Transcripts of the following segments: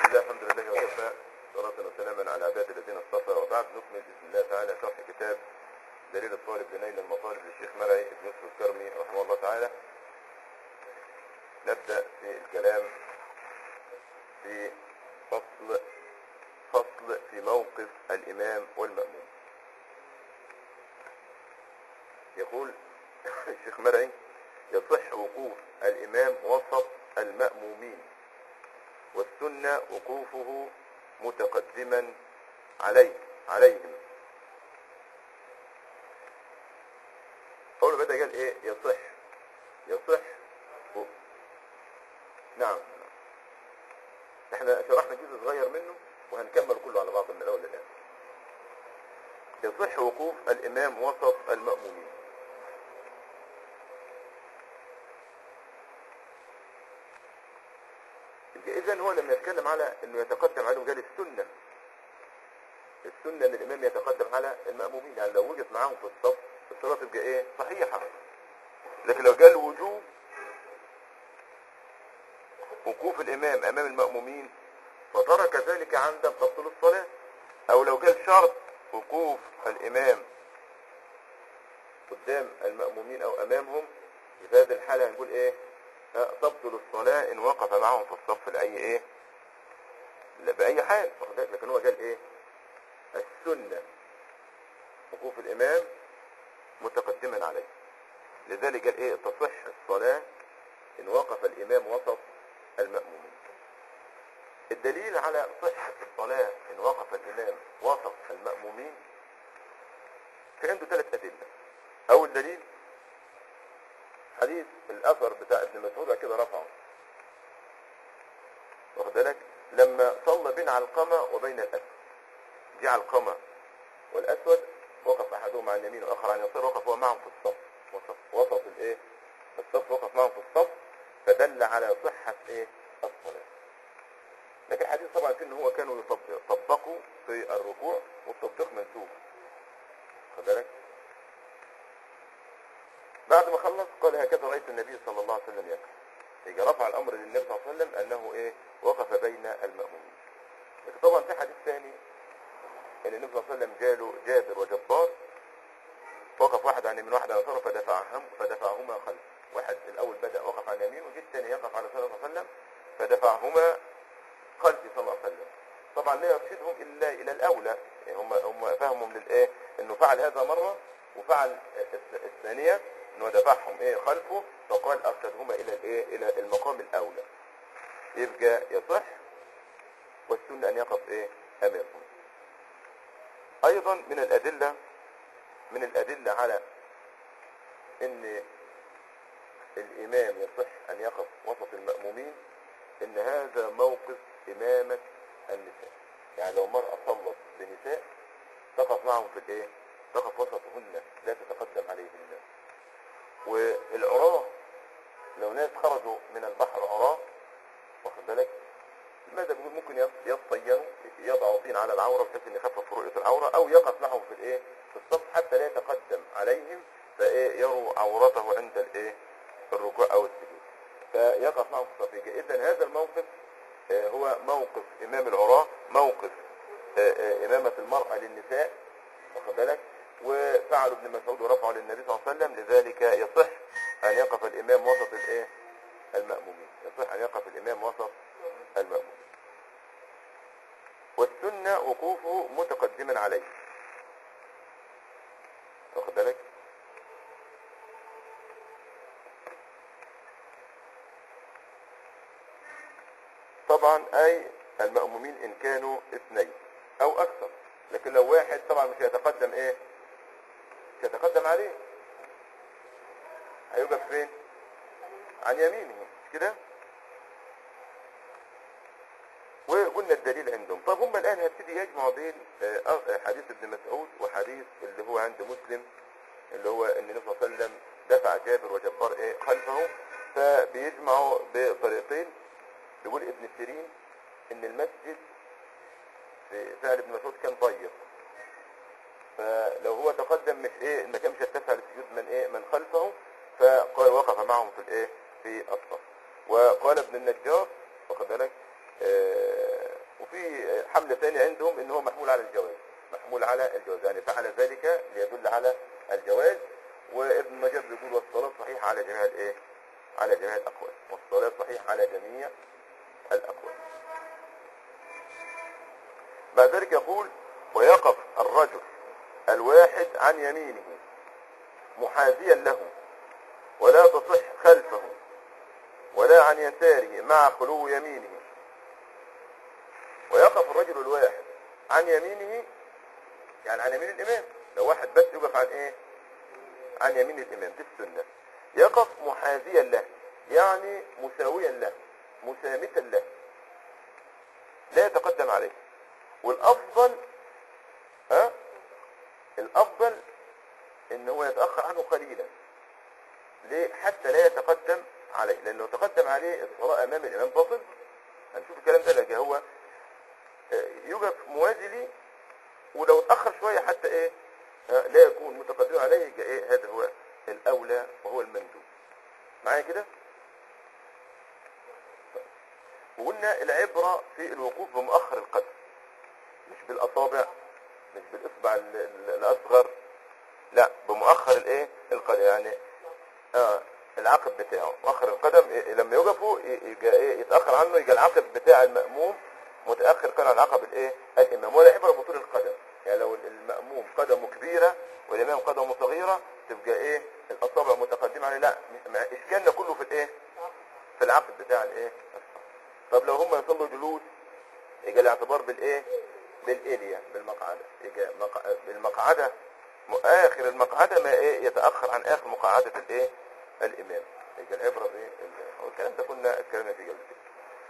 لله الحمد لله وكفى صلاة وسلاما على عباد الذين اصطفى وبعد نكمل بسم الله تعالى شرح كتاب دليل الطالب لنيل المطالب للشيخ مرعي بن يوسف الكرمي رحمه الله تعالى نبدأ في الكلام في فصل فصل في موقف الإمام والمأموم يقول الشيخ مرعي يصح وقوف الإمام وسط المأمومين والسنة وقوفه متقدما عليه عليهم أول بدأ قال إيه يصح يصح و... نعم احنا شرحنا جزء صغير منه وهنكمل كله على بعض من الأول للآن يصح وقوف الإمام وسط المأمومين اذا هو لما يتكلم على انه يتقدم عليهم قال السنة السنة ان الامام يتقدم على المأمومين يعني لو وجد معاهم في الصف الصلاة تبقى ايه صحيحة لكن لو قال وجوب وقوف الامام امام المأمومين فترك ذلك عند تبطل الصلاة او لو قال شرط وقوف الامام قدام المأمومين او امامهم في هذه الحالة هنقول ايه تبطل الصلاة ان وقف معهم في الصف لأي ايه لا بأي حال لكن هو قال ايه السنة وقوف الامام متقدما عليه لذلك قال ايه تصح الصلاة ان وقف الامام وسط المأمومين الدليل على صحة الصلاة ان وقف الامام وسط المأمومين في عنده ثلاث ادلة اول دليل حديث الاثر بتاع ابن مسعود كده رفعه واخد بالك لما صلى بين علقمه وبين الاسود جه علقمه والاسود وقف احدهما عن اليمين واخر عن اليسار وقف هو معهم في الصف وسط وسط الايه الصف وقف معهم في الصف فدل على صحه ايه الصلاه لكن الحديث طبعا في ان هو كانوا يطبقوا في الركوع والتطبيق منسوخ خد بالك بعد ما خلص قال هكذا رأيت النبي صلى الله عليه وسلم يكفر يجي رفع الأمر للنبي صلى الله عليه وسلم أنه إيه وقف بين المأمومين لكن طبعا في حديث ثاني أن النبي صلى الله عليه وسلم جاله جابر وجبار وقف واحد عن يمين واحد عن يسار فدفعهم فدفعهما خلف واحد الأول بدأ وقف عن يمين وجه الثاني يقف على صلى الله عليه وسلم فدفعهما خلف صلى الله عليه وسلم طبعا لا يرشدهم إلا إلى الأولى يعني هم هم فهمهم للإيه إنه فعل هذا مرة وفعل الثانية انه دفعهم ايه خلفه فقال ارشدهما الى الايه الى المقام الاولى يبقى يصح والسنة ان يقف ايه امامهم ايضا من الادلة من الادلة على ان الامام يصح ان يقف وسط المأمومين ان هذا موقف امامة النساء يعني لو مرأة صلت بنساء تقف معهم في الايه تقف وسطهن لا تتقدم عليهن والعراة لو ناس خرجوا من البحر عراة واخد بالك ماذا بيقول ممكن يصطينوا يضعوا طين على العورة بحيث ان يخفف رؤية العورة او يقف معهم في الايه في الصف حتى لا يتقدم عليهم فايه يروا عورته عند الايه الركوع او السجود فيقف معهم في الصف اذا هذا الموقف هو موقف امام العراة موقف امامة المرأة للنساء واخد بالك وفعلوا ابن مسعود ورفعوا للنبي صلى الله عليه وسلم لذلك يصح أن يقف الإمام وسط الإيه المأمومين يصح أن يقف الإمام وسط المأمومين والسنة وقوفه متقدما عليه واخد بالك طبعا أي المأمومين إن كانوا اثنين أو أكثر لكن لو واحد طبعا مش هيتقدم ايه مش هيتقدم عليه هيوقف فين عن يمينه مش كده وقلنا الدليل عندهم طب هم الان هيبتدي يجمعوا بين حديث ابن مسعود وحديث اللي هو عند مسلم اللي هو ان النبي صلى الله عليه وسلم دفع جابر وجبار ايه خلفه فبيجمعوا بطريقين يقول ابن سيرين ان المسجد في فعل ابن مسعود كان ضيق فلو هو تقدم مش ايه المكان مش هيتسع للسجود من ايه من خلفه فقال وقف معهم في الايه في الصف وقال ابن النجار واخد بالك آه حمل ثاني عندهم ان هو محمول على الجواز محمول على الجواز يعني فعل ذلك ليدل على الجواز وابن مجد بيقول والصلاة صحيحة على جميع الايه على جميع الاقوال والصلاة صحيحة على جميع الاقوال بعد ذلك يقول ويقف الرجل الواحد عن يمينه محاذيا له ولا تصح خلفه ولا عن يساره مع خلو يمينه ويقف الرجل الواحد عن يمينه يعني عن يمين الإمام لو واحد بس يقف عن إيه عن يمين الإمام دي السنة يقف محاذيا له يعني مساويا له مسامتا له لا يتقدم عليه والأفضل ها الأفضل إن هو يتأخر عنه قليلا ليه حتى لا يتقدم عليه لأنه تقدم عليه الصلاة أمام الإمام باطل هنشوف الكلام ده لكن هو آه، يوقف موازي ليه ولو اتأخر شوية حتى إيه آه، لا يكون متقدم عليه يبقى إيه هذا هو الأولى وهو المندوب معايا كده وقلنا العبرة في الوقوف بمؤخر القدم مش بالأصابع مش بالإصبع ال- ال- الأصغر لا بمؤخر الايه القدم يعني آه العقب بتاعه مؤخر القدم إيه لما يقفوا ي- يجا ايه يتاخر عنه يجي العقب بتاع الماموم متاخر كان عن عقب الايه الامام ولا عبره بطول القدم يعني لو الماموم قدمه كبيره والامام قدمه صغيره تبقى ايه الاصابع متقدمه عليه لا م- مع اشكالنا كله في الايه في العقد بتاع الايه طب لو هم يصلوا جلوس يجي الاعتبار بالايه بالاليا بالمقعده يجي مق... بالمقعده م- اخر المقعده ما ايه يتاخر عن اخر مقعده الايه الامام يجي العبره بايه ال- والكلام ده كنا اتكلمنا فيه قبل كده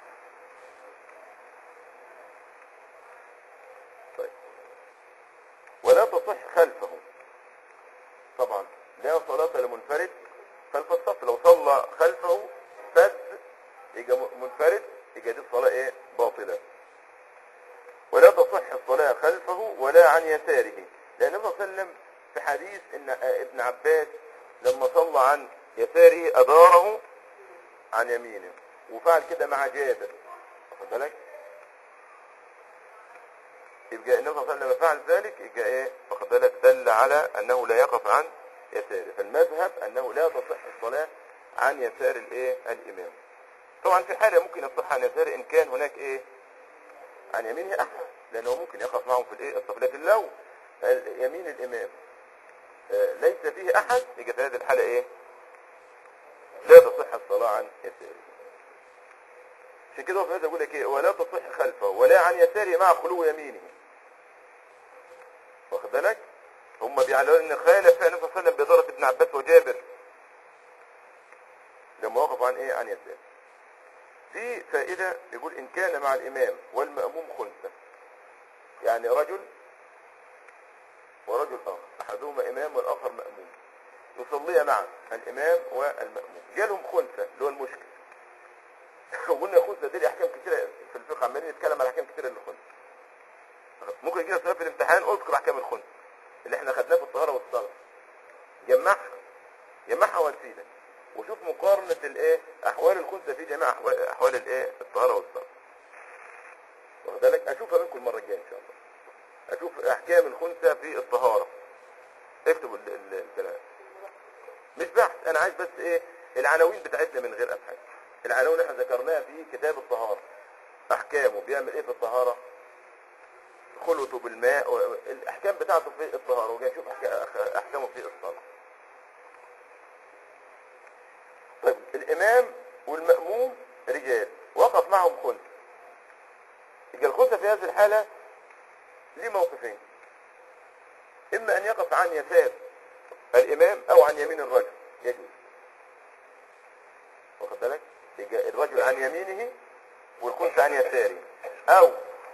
طيب ولا تصح خلفه طبعا لا صلاة لمنفرد خلف الصف لو صلى خلفه فز يجي م- منفرد يجي دي الصلاة ايه باطلة ولا تصح الصلاة خلفه ولا عن يساره لأن النبي صلى الله عليه وسلم في حديث ان آه، ابن عباس لما صلى عن يساره أداره عن يمينه وفعل كده مع جابر واخد بالك يبقى النبي صلى الله عليه وسلم فعل ذلك يبقى ايه واخد بالك دل على انه لا يقف عن يساره فالمذهب انه لا تصح الصلاة عن يسار الايه الامام طبعا في حالة ممكن يصح عن يساره ان كان هناك ايه عن يمينه احد لانه ممكن يقف معهم في الايه الصف لكن لو ال- يمين الامام آه، ليس فيه احد يبقى في هذه الحالة ايه لا تصح الصلاة عن يساره عشان كده هو في هذا يقول لك ايه ولا تصح خلفه ولا عن يساره مع خلو يمينه واخد بالك هم بيعلنوا ان خالف فعل النبي صلى الله عليه وسلم بإدارة ابن عباس وجابر لما وقفوا عن ايه عن يساره في فائدة يقول ان كان مع الامام والمأموم خنثى يعني رجل ورجل اخر احدهما امام والاخر مأموم يصلي معا الامام والمأموم جالهم خنثى اللي هو المشكل وقلنا الخنثى دي احكام كتيرة في الفقه عمالين نتكلم على احكام كتيرة للخنثى ممكن يجي لك سؤال في الامتحان اذكر احكام الخنثى اللي احنا خدناه في الطهارة والصلاة جمعها جمعها وتفيدك وشوف مقارنة الايه احوال الخنثى في جميع احوال, أحوال الايه الطهارة والصلاة واخد بالك اشوفها منكم المرة الجاية ان شاء الله اشوف احكام الخنثى في الطهارة اكتبوا ال- ال- الكلام مش بحث انا عايز بس ايه العناوين بتاعتنا من غير ابحاث العناوين اللي احنا ذكرناها في كتاب الطهارة احكامه بيعمل ايه في الطهارة خلطه بالماء و- الاحكام بتاعته في الطهارة وجاي نشوف أحك- احكامه في الصلاة طيب الامام والمأموم رجال وقف معهم خنثى يبقى الخنثى في هذه الحالة ليه موقفين اما ان يقف عن يسار الامام او عن يمين الرجل يجوز واخد بالك يبقى الرجل عن يمينه والخنثى عن يساره او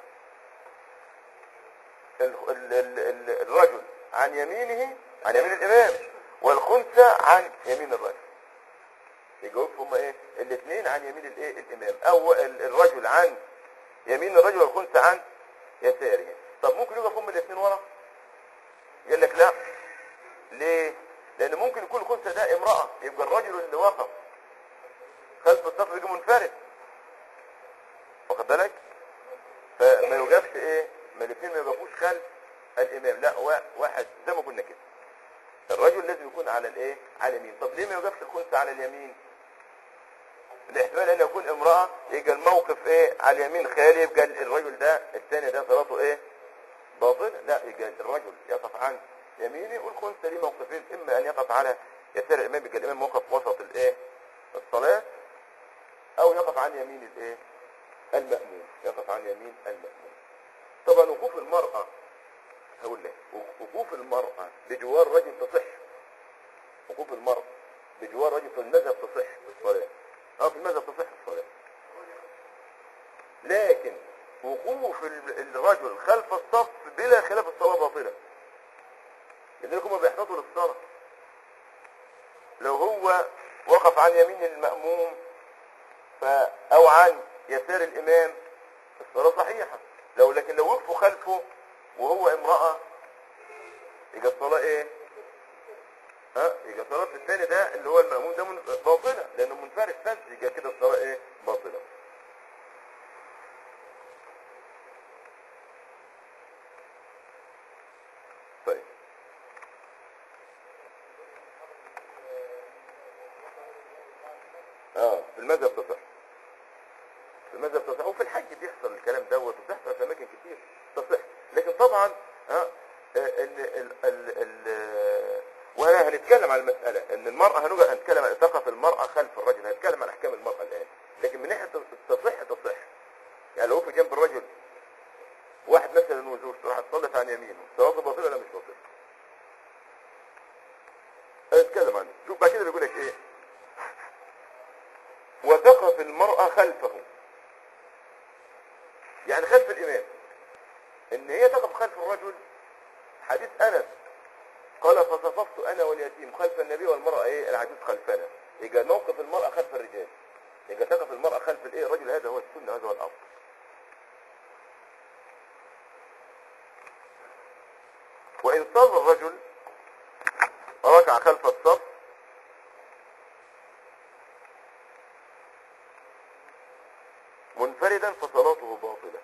ال- ال- ال- ال- الرجل عن يمينه عن يمين الامام والخنثى عن يمين الرجل يجاوب هما ايه الاثنين عن يمين الايه الامام او ال- الرجل عن يمين الرجل والخنثى عن يساره طب ممكن يقف هما الاثنين ورا قال لك لا ليه لان ممكن يكون الخنثى ده امرأة يبقى الرجل اللي وقف خلف الصف يجي منفرد واخد بالك فما يوقفش ايه ما الاثنين ما يوقفوش خلف الامام لا وا- واحد زي ما قلنا كده الرجل لازم يكون على الايه على اليمين طب ليه ما يوقفش الخنثى على اليمين الاحتمال ان يكون امرأة يبقى الموقف ايه على اليمين خالي يبقى الرجل ده الثاني ده صلاته ايه باطل لا يبقى الرجل يقف عن يمينه والخنثى ليه موقفين اما ان يقف على يسار الامام يبقى الامام موقف وسط الايه الصلاة او يقف عن يمين الايه المأموم يقف عن يمين المأموم طبعا وقوف المرأة هقول لك وقوف المرأة بجوار رجل تصح وقوف المرأة بجوار رجل في المذهب تصح في الصلاة اه في المذهب تصح في الصلاة لكن وقوف ال- الرجل خلف الصف بلا خلاف الصلاة باطلة لذلك هم بيحتاطوا للصلاة لو هو وقف عن يمين المأموم ف او عن يسار الامام الصلاة صحيحة لو لكن لو وقفوا خلفه وهو امرأة يبقى الصلاة ايه ها يبقى صلاة الثاني ده اللي هو المأموم ده من باطلة لانه منفرد فلس يبقى كده الصلاة ايه باطلة طيب اه في المذهب تصح في المذهب تصح وفي الحج بيحصل الكلام دوت وبيحصل في اماكن كتير تصح لكن طبعا ها ال ال ال ال وهنا هنتكلم عن المسألة ان المرأة هنوجد هنتكلم عن تقف المرأة خلف الرجل هنتكلم عن احكام المرأة الان لكن من ناحية تصح تصح يعني لو وقف جنب الرجل واحد مثلا وزوجته راح تصلت عن يمينه صلاته باطلة ولا مش باطلة؟ هنتكلم عنه شوف بعد كده بيقول لك ايه وتقف المرأة خلفه يعني خلف الإمام إن هي تقف خلف الرجل حديث أنس قال فصففت أنا واليتيم خلف النبي والمرأة إيه العجوز خلفنا يبقى موقف المرأة خلف الرجال يبقى تقف المرأة خلف الإيه الرجل هذا هو السنة هذا هو الأمر وإن صلى الرجل ركع خلف الصف منفردا فصلاته باطلة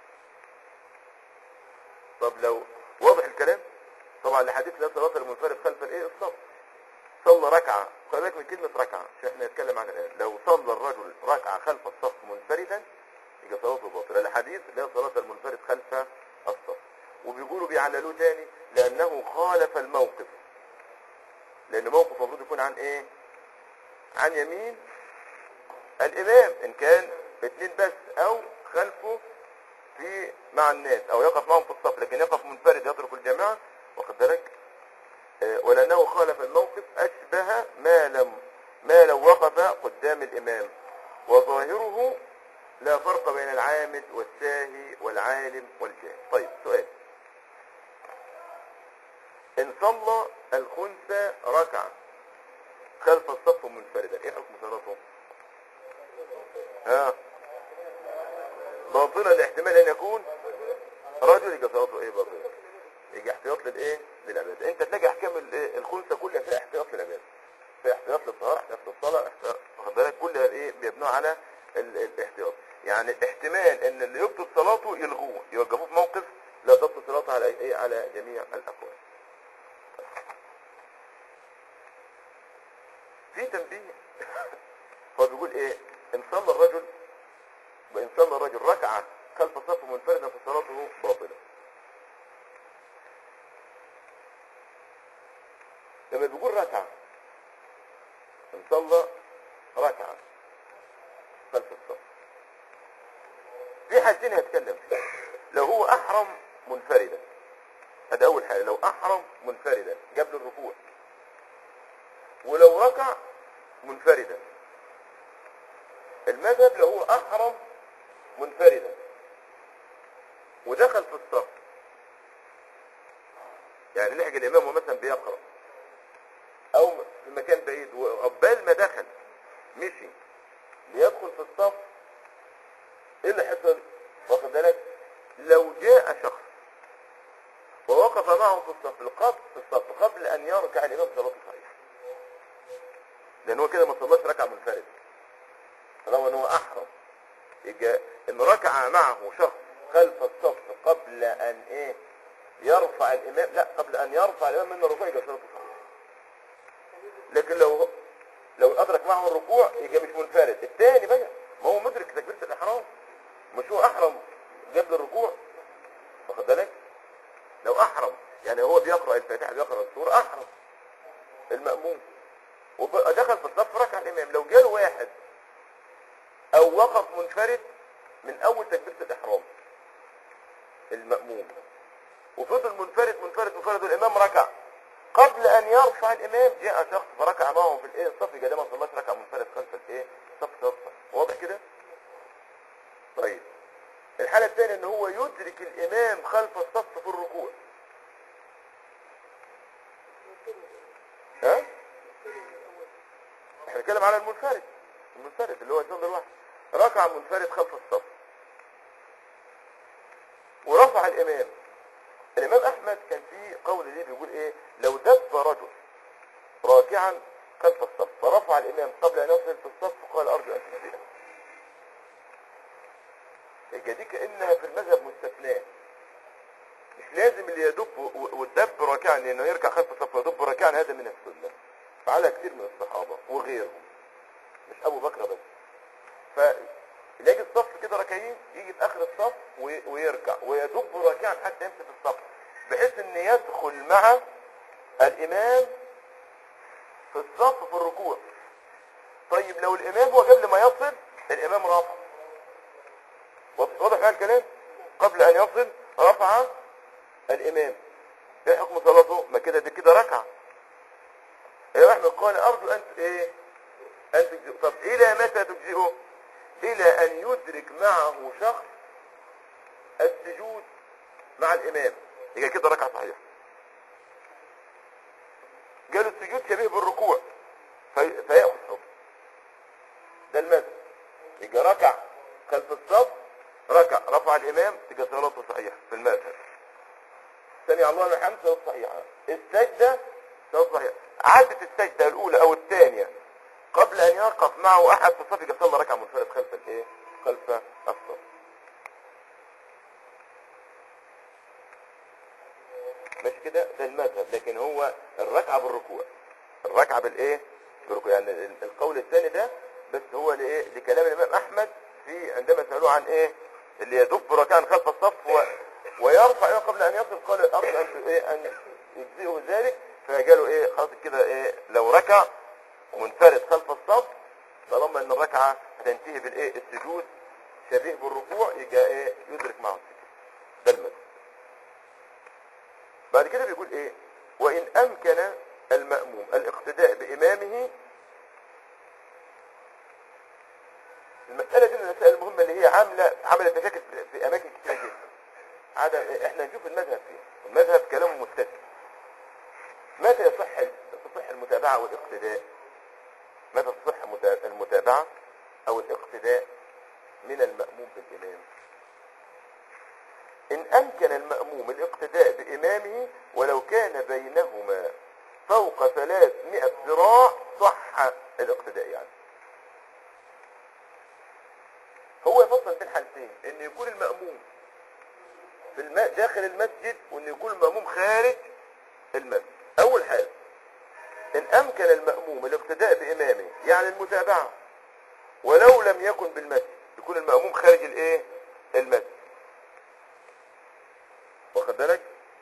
طب لو واضح الكلام طبعا الحديث لا صلاة المنفرد خلف الايه الصف صلى ركعة خلي بالك من كلمة ركعة عشان احنا نتكلم عن الآن لو صلى الرجل ركعة خلف الصف منفردا يبقى صلاته باطلة الحديث لا صلاة المنفرد خلف الصف وبيقولوا بيعللوه تاني لأنه خالف الموقف لأن موقف المفروض يكون عن ايه عن يمين الإمام إن كان اثنين بس أو خلفه في مع الناس أو يقف معهم في الصف لكن يقف منفرد يترك الجماعة واخد بالك آه، ولأنه خالف الموقف أشبه ما لم ما لو وقف قدام الإمام وظاهره لا فرق بين العامد والساهي والعالم والجاهل طيب سؤال إن صلى الخنثى ركعة خلف الصف منفردا إيه حكم صلاته؟ ها باطلا لاحتمال ان يكون رجل يبقى صلاته ايه باطلا يجي احتياط للايه للعباده انت تلاقي احكام الايه الخنثى كلها فيها احتياط للعباده فيها احتياط للطهاره احتياط للصلاه احتياط واخد بالك كلها ايه بيبنوا على ال- الاحتياط يعني احتمال ان اللي يبطل صلاته يلغوه يوقفوه في موقف لا تبطل صلاته على ايه على جميع الاقوال في تنبيه هو بيقول ايه ان صلى الرجل وان صلى الرجل ركعه خلف الصف منفردا فصلاته باطله لما بيقول ركعه ان صلى ركعه خلف الصف في حاجتين هتكلم فيها لو هو احرم منفردا هذا اول حاجه لو احرم منفردا قبل الركوع ولو ركع منفردا المذهب لو هو احرم منفردا ودخل في الصف يعني لحق الامام ومثلا بيقرا او في مكان بعيد وعقبال ما دخل مشي ليدخل في الصف ايه اللي حصل واخد بالك لو جاء شخص ووقف معه في الصف القبل في الصف قبل ان يركع الامام صلاته صحيحه لان هو كده ما صلاش ركعه منفرده طالما ان هو احرم يبقى ان ركع معه شخص خلف الصف قبل ان ايه يرفع الامام لا قبل ان يرفع الامام من الركوع يبقى صلاته صحيحه لكن لو لو ادرك معه الركوع يبقى مش منفرد الثاني بقى ما هو مدرك تكبيره الاحرام مش هو احرم قبل الركوع واخد بالك لو احرم يعني هو بيقرا الفاتحه بيقرا السوره احرم الماموم ودخل في الصف ركع الامام لو جاله واحد او وقف منفرد من اول تكبيره الاحرام الماموم وفضل منفرد منفرد منفرد والامام ركع قبل ان يرفع الامام جاء شخص فركع معه في الايه الصف يبقى ده ما صلاش ركع منفرد خلف الايه صف صف واضح كده طيب الحالة الثانية ان هو يدرك الامام خلف الصف في الركوع ها احنا بنتكلم على المنفرد المنفرد اللي هو يصلي لوحده ركع منفرد خلف الصف ورفع الامام الامام احمد كان في قول ليه بيقول ايه لو دب رجل راكعا خلف الصف فرفع الامام قبل ان يصل في الصف قال ارجو ان تجزئه يبقى دي كانها في المذهب مستثناه مش لازم اللي يدب و- والدب راكعا لانه يركع خلف الصف ويدب راكعا هذا من السنه فعلى كثير من الصحابه وغيرهم مش ابو بكر بس فيلاقي الصف كده ركعين يجي في اخر الصف وي- ويركع ويدب راكعا حتى يمسك الصف بحيث ان يدخل مع الامام في الصف في الركوع طيب لو الامام هو قبل ما يصل الامام رافع واضح معايا الكلام قبل ان يصل رفع الامام ايه حكم صلاته ما كده دي كده ركعه يا احمد قال ارجو ان ايه ان تجزئه طب الى متى تجزئه الى ان يدرك معه شخص السجود مع الامام يبقى كده ركعه صحيحه قالوا السجود شبيه بالركوع في... فياخذ حكم ده المذهب يبقى ركع خلف الصف ركع رفع الامام تبقى صلاته صحيحه في المذهب سمع الله لمن حمده صلاته صحيحه السجده صلاته صحيحه عادت السجده الاولى او الثانيه قبل ان يقف معه احد في الصف يبقى صلى ركعه منفرد خلف الايه خلف الصف مش كده ده المذهب لكن هو الركعه بالركوع الركعه بالايه بالركوع يعني ال- القول الثاني ده بس هو لايه لكلام الامام احمد في عندما سالوه عن ايه اللي يدب ركعا خلف الصف و... ويرفع إيه قبل ان يصل قال ارجو ان ايه ان يجزئه ذلك فقالوا ايه خلاص كده ايه لو ركع منفرد خلف الصف طالما ان الركعه تنتهي بالايه السجود شبيه بالركوع يبقى ايه يدرك معه السجود ده المذهب بعد كده بيقول ايه وان امكن المأموم الاقتداء بامامه المسألة دي من المسائل المهمة اللي هي عاملة عملت مشاكل في- في اماكن كتير جدا عدم احنا نشوف المذهب فيه المذهب كلامه متسع متى يصح تصح المتابعة والاقتداء متى تصح متا- المتابعة او الاقتداء من المأموم بالامام إن أمكن المأموم الاقتداء بإمامه ولو كان بينهما فوق ثلاثمائة ذراع صح الاقتداء يعني هو يفصل بين حالتين ان يكون المأموم في الم... داخل المسجد وان يكون المأموم خارج المسجد اول حاجة ان امكن المأموم الاقتداء بامامه يعني المتابعة ولو لم يكن بالمسجد يكون المأموم خارج الايه المسجد واخد بالك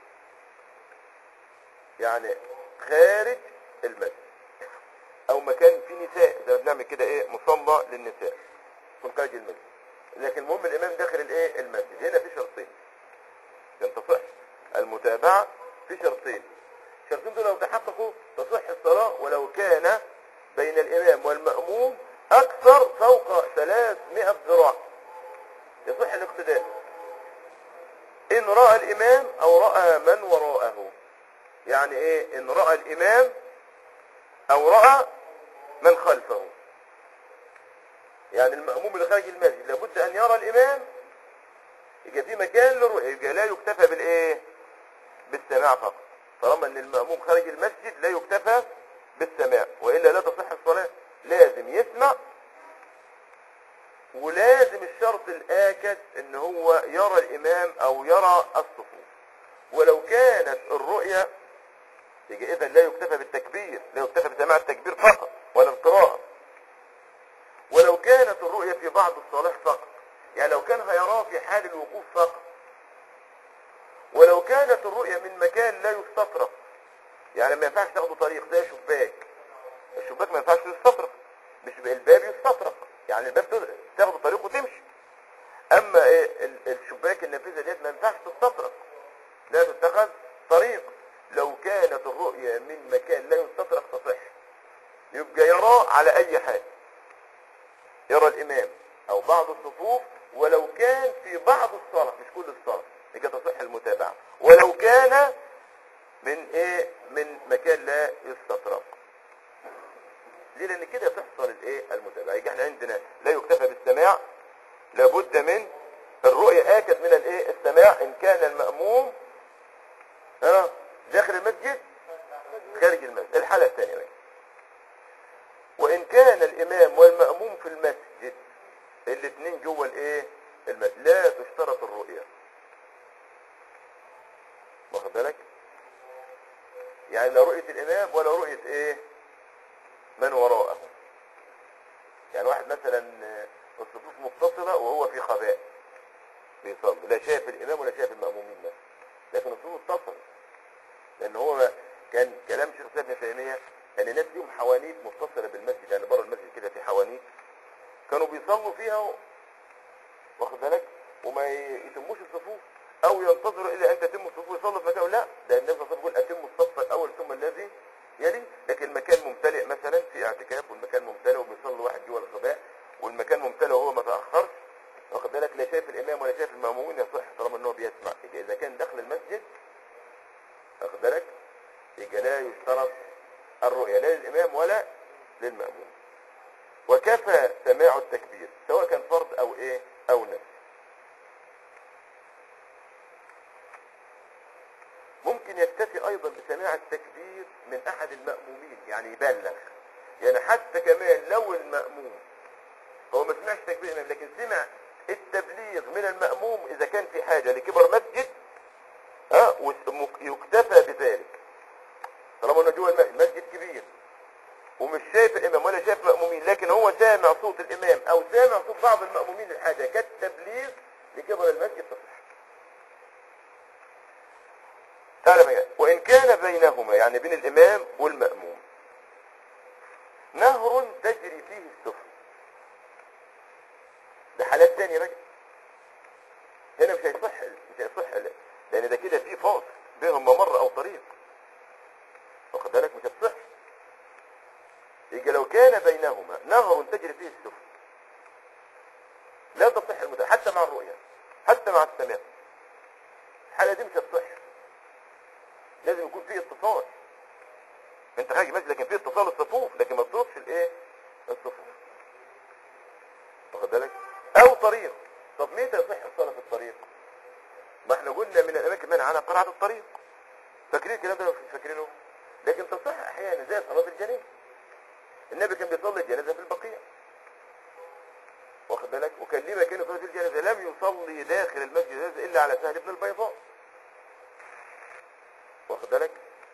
يعني خارج المسجد او مكان فيه نساء زي ما بنعمل كده ايه مصلى للنساء يكون خارج المسجد لكن المهم الامام داخل الايه المسجد هنا في شرطين عشان تصح المتابعة في شرطين الشرطين دول لو تحققوا تصح الصلاة ولو كان بين الامام والمأموم اكثر فوق 300 ذراع يصح الاقتداء ان رأى الامام او رأى من وراءه يعني ايه ان رأى الامام او رأى من خلفه يعني المأموم اللي خارج المسجد لابد ان يرى الامام يبقى في مكان للرؤية يبقى لا يكتفى بالايه بالسماع فقط طالما ان المأموم خارج المسجد لا يكتفى بالسماع والا لا تصح الصلاة لازم يسمع ولازم الشرط الآكد ان هو يرى الامام او يرى الصفوف ولو كانت الرؤية يجي اذا لا يكتفى بالتكبير لا يكتفى بسماع التكبير فقط ولا القراءة ولو كانت الرؤية في بعض الصلاة فقط يعني لو كان هيراه في حال الوقوف فقط ولو كانت الرؤية من مكان لا يستطرق يعني ما ينفعش تاخدوا طريق زي شباك الشباك ما ينفعش يستطرق مش الباب يستطرق يعني الباب تد- تاخدوا طريق وتمشي اما إيه ال- الشباك النافذة ديت ما ينفعش تستطرق لا تتخذ طريق لو كانت الرؤية من مكان لا يستطرق تصح يبقى يرى على اي حال يرى الامام او بعض الصفوف ولو كان في بعض الصلاة مش كل الصلاة لكي تصح المتابعة ولو كان من ايه من مكان لا يستطرق ليه لان كده تحصل الايه المتابعة يجي احنا عندنا لا يكتفى بالسماع لابد من الرؤية اكد من الايه السماع ان كان المأموم ها داخل المسجد خارج المسجد الحالة الثانية بقى. وان كان الامام والمأموم في المسجد الاثنين جوه الايه المسجد لا تشترط الرؤية واخد بالك يعني لا رؤية الامام ولا رؤية ايه من وراءه يعني واحد مثلا آه، الصفوف متصلة وهو في خباء بيصلي لا شايف الامام ولا شايف المأمومين مثلا لكن الصفوف اتصلت لان هو كان كلام شيخ الاسلام ابن تيميه ان الناس ليهم حوانيت متصله بالمسجد يعني بره المسجد كده في حوانيت كانوا بيصلوا فيها و- واخد بالك وما ي- يتموش الصفوف او ينتظروا الى ان تتم الصفوف ويصلوا في مكان لا ده النبي صلى الله عليه وسلم يقول اتموا الصف الاول ثم الذي يلي لكن المكان ممتلئ مثلا في اعتكاف والمكان ممتلئ وبيصلي واحد جوه الخباء والمكان ممتلئ وهو ما تاخرش واخد بالك لا شايف الامام ولا شايف المامومين يصح طالما ان هو بيسمع يبقى اذا كان داخل المسجد واخد بالك يبقى لا يشترط الرؤية لا للإمام ولا للمأموم وكفى سماع التكبير سواء كان فرض أو إيه أو نفس ممكن يكتفي أيضا بسماع التكبير من أحد المأمومين يعني يبلغ يعني حتى كمان لو المأموم هو ما سمعش تكبير الإمام لكن سمع التبليغ من المأموم إذا كان في حاجة لكبر مسجد ها وس- يكتفى بذلك طالما انه جوه الم- المسجد كبير ومش شايف الامام ولا شايف مأمومين لكن هو سامع صوت الامام او سامع صوت بعض المأمومين للحاجة كالتبليغ لكبر المسجد تصح تعالى بقى وان كان بينهما يعني بين الامام والمأموم نهر تجري فيه السفن ده حالات تانية بقى هنا مش هيصح مش هيصح لان ده كده في فاصل بينهم ممر او طريق واخد بالك مش هتصح يجي لو كان بينهما نهر تجري فيه السفن لا تصح المتابعة حتى مع الرؤية حتى مع السماع الحالة دي مش هتصح لازم يكون في اتصال انت حاجة ماشي لكن في اتصال الصفوف لكن ما تصرفش الايه الصفوف واخد بالك او طريق طب متى يصح الصلاة في الطريق ما احنا قلنا من الاماكن منع عنها قرعة الطريق فاكرين الكلام ده ولا مش فاكرينه لكن تصح احيانا زي صلاة الجنازة النبي كان بيصلي الجنازة في البقيع واخد بالك وكان ليه مكان يصلي في الجنازة لم يصلي داخل المسجد هذا الا على سهل بن البيضاء واخد بالك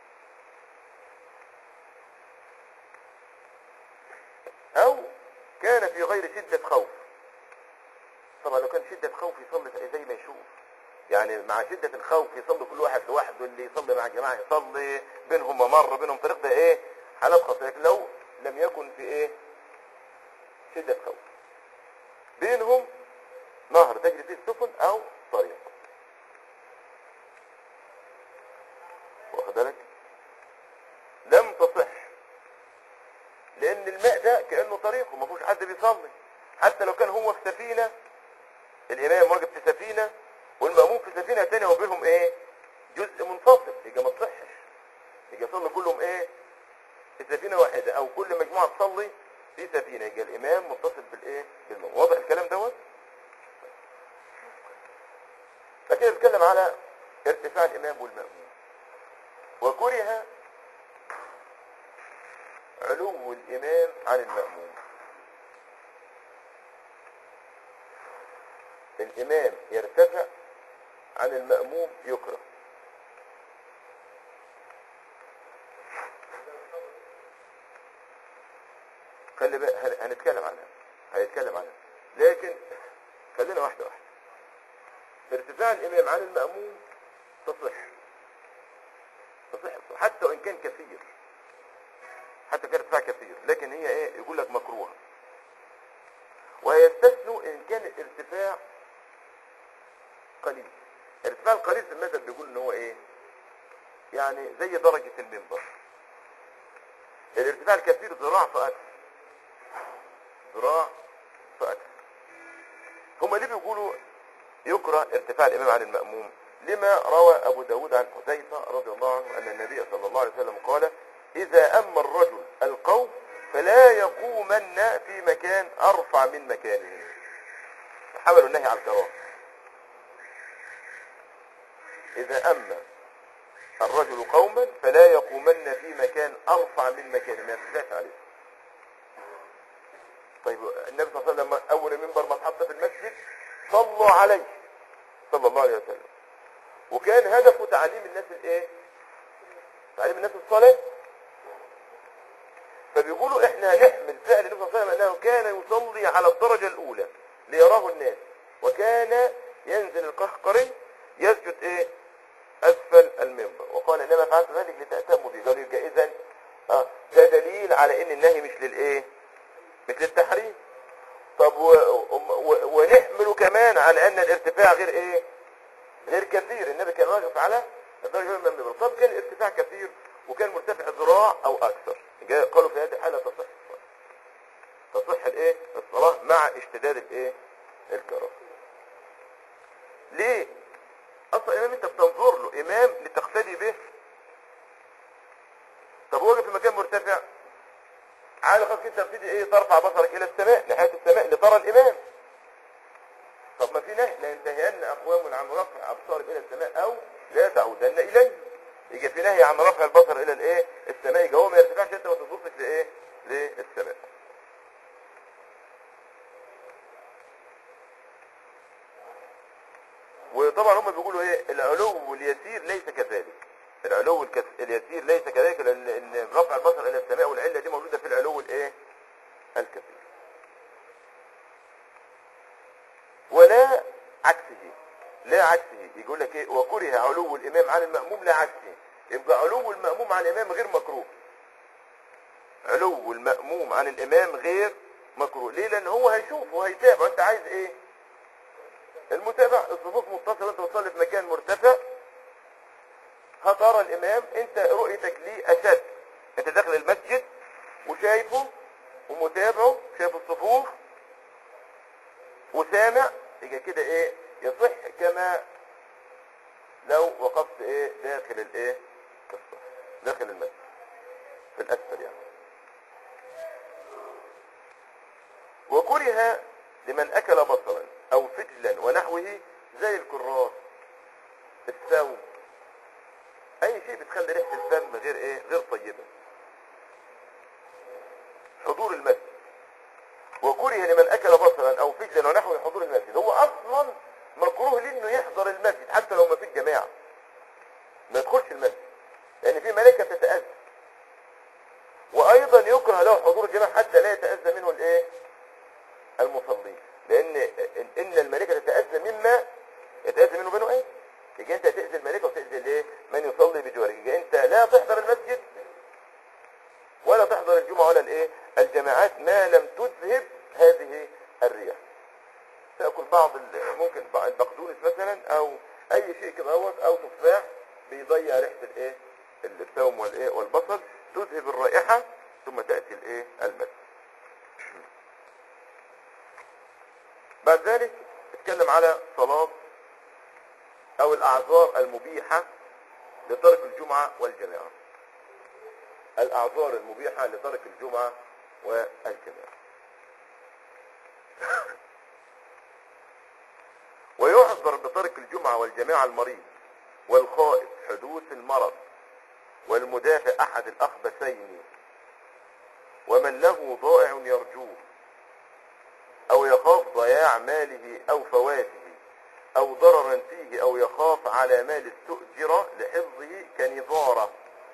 او كان في غير شدة خوف طبعا لو كان شدة خوف يصلي زي ما يشوف يعني مع شدة الخوف يصلي كل واحد لوحده اللي يصلي مع جماعة يصلي بينهم ممر بينهم طريق ده ايه حالات خاصة لكن لو لم يكن في ايه شدة خوف بينهم نهر تجري فيه السفن او طريق واخد بالك لم تصح لان الماء ده كأنه طريق وما فيهوش حد بيصلي حتى لو كان هو في سفينة الامام واقف في سفينة والمأموم في سفينة تانية وبينهم ايه جزء منفصل يبقى ما تصحش يبقى يصلي كلهم ايه في سفينة واحدة او كل مجموعة تصلي في سفينة يبقى الامام متصل بالايه بالمأموم واضح الكلام دوت لكن نتكلم على ارتفاع الامام والمأموم وكره علو الامام عن المأموم الامام يرتفع عن المأموم يكره خلي بقى هن- هنتكلم عنها هنتكلم عنها لكن خلينا واحدة واحدة ارتفاع الامام عن المأموم تصح تصح حتى وان كان كثير حتى كان ارتفاع كثير لكن هي ايه يقول لك مكروه ويستثنوا ان كان الارتفاع قليل الارتفاع القليل في المذهب بيقول ان هو ايه يعني زي درجة المنبر الارتفاع الكثير ذراع فأكثر ذراع فأكثر هما ليه بيقولوا يكره ارتفاع الإمام عن المأموم لما روى أبو داود عن حذيفة رضي الله عنه أن النبي صلى الله عليه وسلم قال إذا أما الرجل القوم فلا يقومن في مكان أرفع من مكانه حملوا النهي عن الكراهه إذا أما الرجل قوما فلا يقومن في مكان أرفع من مكانه ما يرتفعش عليه طيب النبي صلى الله عليه وسلم أول منبر ما اتحط في المسجد صلوا عليه صلى الله عليه وسلم وكان هدفه تعليم الناس الايه تعليم الناس الصلاة فبيقولوا احنا هنحمل فعل النبي صلى الله عليه وسلم انه كان يصلي على الدرجة الاولى ليراه الناس وكان ينزل القهقري يسجد ايه اسفل المنبر وقال انما فعلت ذلك لتأتموا به قالوا يبقى اذا اه ده دليل على ان النهي مش للايه مش للتحريم طب و... و... ونحمله كمان على ان الارتفاع غير ايه غير كثير النبي كان واقف على الدرجة من المنبر طب كان الارتفاع كثير وكان مرتفع ذراع او اكثر جاء قالوا في هذه الحالة تصح الصلاة تصح الايه الصلاة مع اشتداد الايه الكراهه ليه اصلا امام انت بتنظر له امام لتقتدي به طب هو واقف في مكان مرتفع عادي خلاص كده تبتدي ايه ترفع بصرك الى السماء ناحيه السماء لترى الامام طب ما في نهي لا ينتهين اقوام عن رفع ابصارهم الى السماء او لا تعودن اليه يجي في نهي عن رفع البصر الى الايه السماء يجي هو ما يرتفعش انت ما تبصش لايه للسماء وطبعا هم بيقولوا ايه العلو اليسير ليس كذلك العلو الكس- اليسير ليس كذلك لان إن رفع البصر الى السماء والعله دي موجوده في العلو الايه الكثير ولا عكسه لا عكسه يقول لك ايه وكره علو الامام عن المأموم لا عكسه يبقى علو المأموم عن الامام غير مكروه علو المأموم عن الامام غير مكروه ليه لان هو هيشوف وهيتابع انت عايز ايه المتابع الصفوف متصلة انت بتصلي في مكان مرتفع هترى الامام انت رؤيتك ليه اشد انت داخل المسجد وشايفه ومتابعه شايف الصفوف وسامع يبقى كده ايه يصح كما لو وقفت ايه داخل الايه الصف داخل المسجد في الاسفل يعني وكره لمن اكل بصلا او فجلا ونحوه زي الكراس الثوم اي شيء بتخلي ريحه الفم غير ايه غير طيبه حضور المسجد وكره لمن اكل بصلا او فجلا ونحوه حضور المسجد هو اصلا مكروه ليه انه يحضر المسجد حتى لو ما فيش جماعه ما يدخلش المسجد لان في ملائكه تتاذى وايضا يكره له حضور الجماعه حتى لا يتاذى منه الايه المصلين لان ان الملائكه تتاذى مما يتاذى منه بنو ايه يجي انت تاذي الملائكه وتاذي الايه من يصلي بجوارك يجي انت لا تحضر المسجد ولا تحضر الجمعه ولا الايه الجماعات ما لم تذهب هذه الرياح تاكل بعض ال- ممكن بعض البقدونس مثلا او اي شيء كده اهوت او تفاح بيضيع ريحه الايه الثوم والايه والبصل تذهب الرائحه ثم تاتي الايه المسجد بعد ذلك اتكلم على صلاة او الاعذار المبيحة لترك الجمعة والجماعة الاعذار المبيحة لترك الجمعة والجماعة ويعذر بترك الجمعة والجماعة المريض والخائف حدوث المرض والمدافع احد الاخبثين ومن له ضائع يرجوه او يخاف ضياع ماله او فواته ضررا فيه او يخاف على مال استؤجر لحفظه كنظارة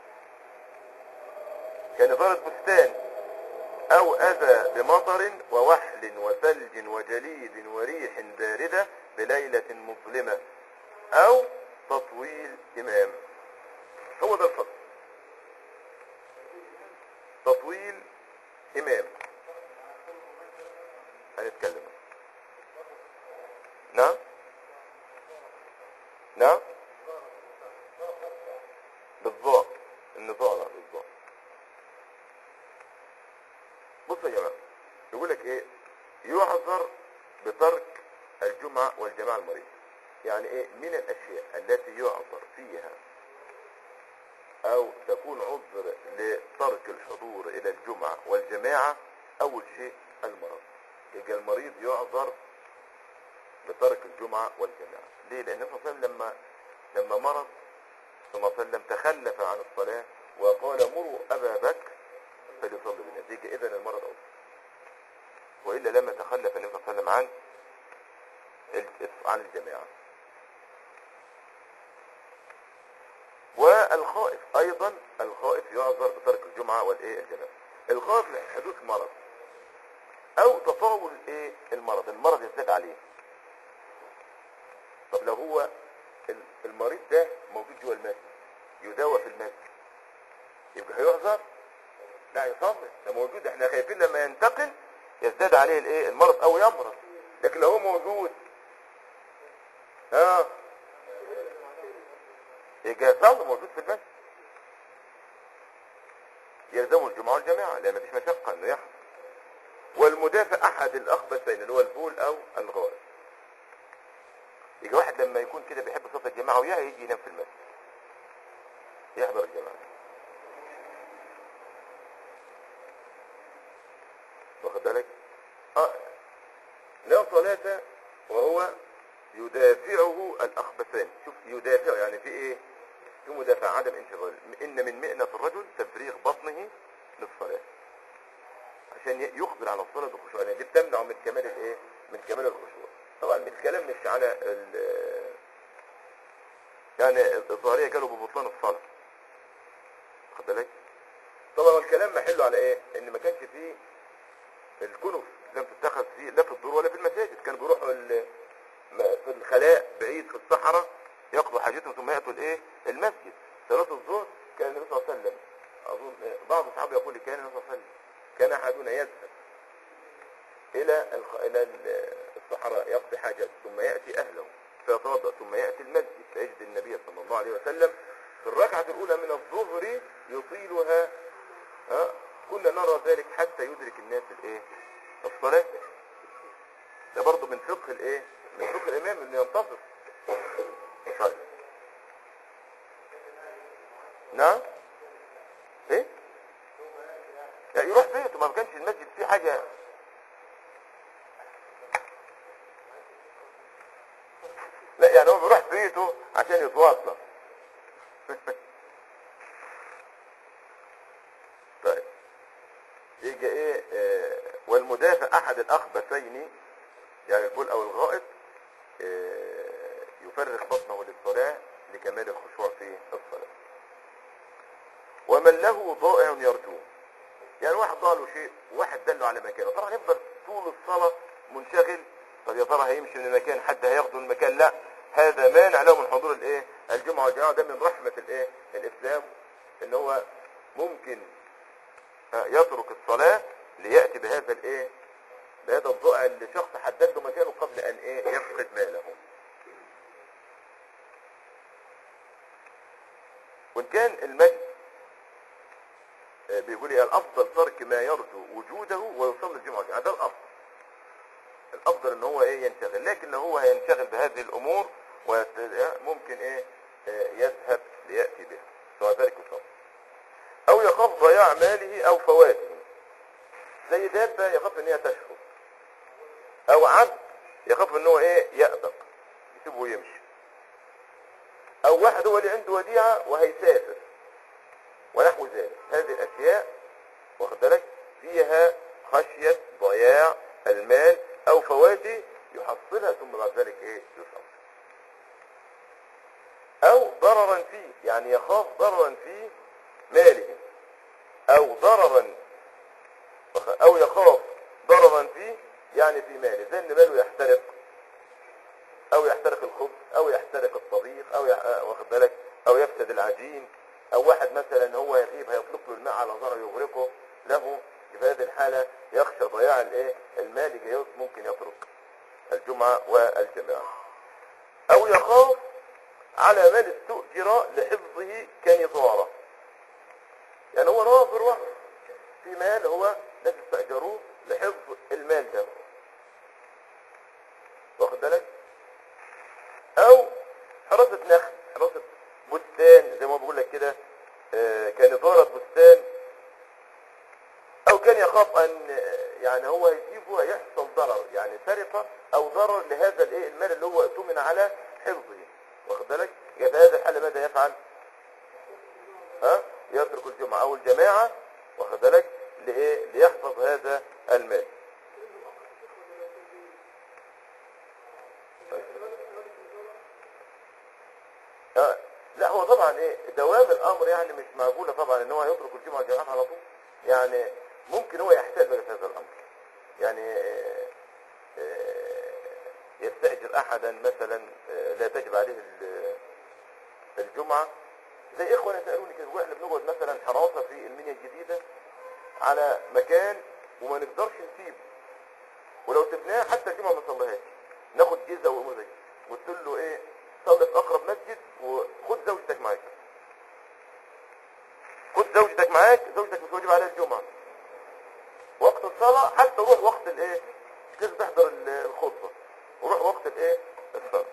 كنظارة بستان او اذى بمطر ووحل وثلج وجليد وريح باردة بليلة مظلمة او تطويل امام هو ده الفصل تطويل امام هنتكلم نعم نعم بالضبط النظارة بالضبط بص يا جماعة يقول لك ايه يعذر بترك الجمعة والجماعة المريض يعني ايه من الاشياء التي يعذر فيها او تكون عذر لترك الحضور الى الجمعة والجماعة اول شيء المرض يبقى المريض يعذر بترك الجمعة والجماعة ليه لان النبي صلى الله عليه وسلم لما لما مرض صلى الله عليه وسلم تخلف عن الصلاة وقال مروا ابا بكر فليصلي بالنتيجة اذا المرض عذر والا لما تخلف النبي صلى الله عليه وسلم عن عن الجماعة والخائف ايضا الخائف يعذر بترك الجمعة والايه الجماعة الخائف لحدوث مرض او تطاول ايه المرض المرض يزداد عليه طب لو هو المريض ده موجود جوه المسجد يداوى في المسجد يبقى هيعذر لا يصلي ده موجود احنا خايفين لما ينتقل يزداد عليه الايه المرض او يمرض لكن لو هو موجود ها يبقى يصلي موجود في المسجد يلزمه الجمعة والجماعة لان مفيش مشقة انه يحضر والمدافع احد الاخبثين اللي هو البول او الغائط يجي واحد لما يكون كده بيحب صلاة الجماعة وياه يجي ينام في المسجد يحضر الجماعة واخد بالك اه لا صلاة وهو يدافعه الاخبثان شوف يدافعه يعني في ايه في مدافع عدم انشغال ان من مئنة الرجل تفريغ بطنه للصلاة عشان يقبل على الصلاة بخشوع يعني دي بتمنع من كمال الايه من كمال الخشوع طبعا الكلام مش على ال يعني الظاهرية قالوا ببطلان الصلاة خد بالك طبعا الكلام محله على ايه ان ما كانش فيه الكنف لم تتخذ فيه لا في الدور ولا في المساجد كانوا بيروحوا في الخلاء بعيد في الصحراء يقضوا حاجتهم ثم ياتوا الايه المسجد صلاه الظهر كان النبي صلى الله عليه وسلم اظن بعض الصحابه يقول كان النبي صلى الله عليه وسلم كان احدنا يذهب الى الخ... الى الصحراء يقضي حاجته ثم ياتي اهله فيتوضا ثم ياتي المسجد فيجد النبي صلى الله عليه وسلم في الركعه الاولى من الظهر يطيلها ها كنا نرى ذلك حتى يدرك الناس الايه الصلاه ده برضه من فقه الايه من فقه الامام انه ينتظر طيب نعم ايه لا يروح بيته ما كانش المسجد فيه حاجه لا يعني هو بيروح بيته عشان يتوضا طيب يجي ايه آه والمدافع احد الاخبثين يعني البول او الغائط آه يفرغ بطنه للصلاة لكمال الخشوع في الصلاة ومن له ضائع يرجوه يعني واحد ضاع له شيء وواحد دله على مكانه طبعا يفضل طول الصلاة منشغل طب يا ترى هيمشي من المكان حد هياخده من المكان لا هذا مانع له من حضور الايه الجمعة والجماعة ده من رحمة الايه الاسلام ان هو ممكن يترك الصلاة ليأتي بهذا الايه بهذا الضائع اللي شخص حدد له مكانه قبل ان ايه يفقد ماله وان كان المجد بيقول ايه الافضل ترك ما يرجو وجوده ويصلي الجمعة والجماعة ده الافضل الافضل ان هو ايه ينشغل لكن لو هو هينشغل بهذه الامور ممكن ايه يذهب ليأتي بها سواء ذلك يصلي او يخاف ضياع ماله او فواته زي دابة يخاف ان هي تشفط او عبد يخاف ان هو ايه يأبق يسيبه ويمشي او واحد هو اللي عنده وديعة وهيسافر ونحو ذلك هذه الاشياء واخد بالك فيها خشية ضياع المال او فواته يحصلها ثم بعد ذلك ايه يصل او ضررا فيه يعني يخاف ضررا في ماله او ضررا او يخاف ضررا فيه يعني في ماله زي ان ماله يحترق او يحترق الخبز او يحترق الطبيخ او يح... آه، واخد بالك او يفسد العجين او واحد مثلا هو يغيب هيطلق له الماء على ظهره يغرقه له في هذه الحالة يخشى ضياع الايه المال جايز ممكن يترك الجمعة والجماعة او يخاف على مال استؤجر لحفظه كنظارة يعني هو ناظر واحد في مال هو ناس استأجروه لحفظ المال ده واخد بالك او حراسة نخل حراسة بستان زي ما بقول لك كده آه، كنظارة بستان او كان يخاف ان آه، يعني هو يجيبه يحصل ضرر يعني سرقة او ضرر لهذا الايه المال اللي هو اؤتمن على حفظه واخد بالك يبقى في هذا الحالة ماذا يفعل ها يترك الجمعة او الجماعة واخد بالك لايه ليحفظ هذا المال آه، لا هو طبعا ايه دوام الامر يعني مش معقوله طبعا ان هو يترك الجمعه والجماعات على طول يعني ممكن هو يحتاج بقى في هذا الامر يعني آه، آه، يستاجر احدا مثلا آه، لا تجب عليه ال- الجمعه زي اخوه يسالوني كده واحنا بنقعد مثلا حراسه في المنيا الجديده على مكان وما نقدرش نسيبه ولو سبناه حتى الجمعه ما نصليهاش ناخد جزء وامور زي كده. قلت له ايه صلي في اقرب مسجد وخد زوجتك معاك خد زوجتك معاك زوجتك مش واجب عليها الجمعه وقت الصلاه حتى روح وقت الايه لازم تحضر ال- الخطبه وروح وقت الايه الصلاه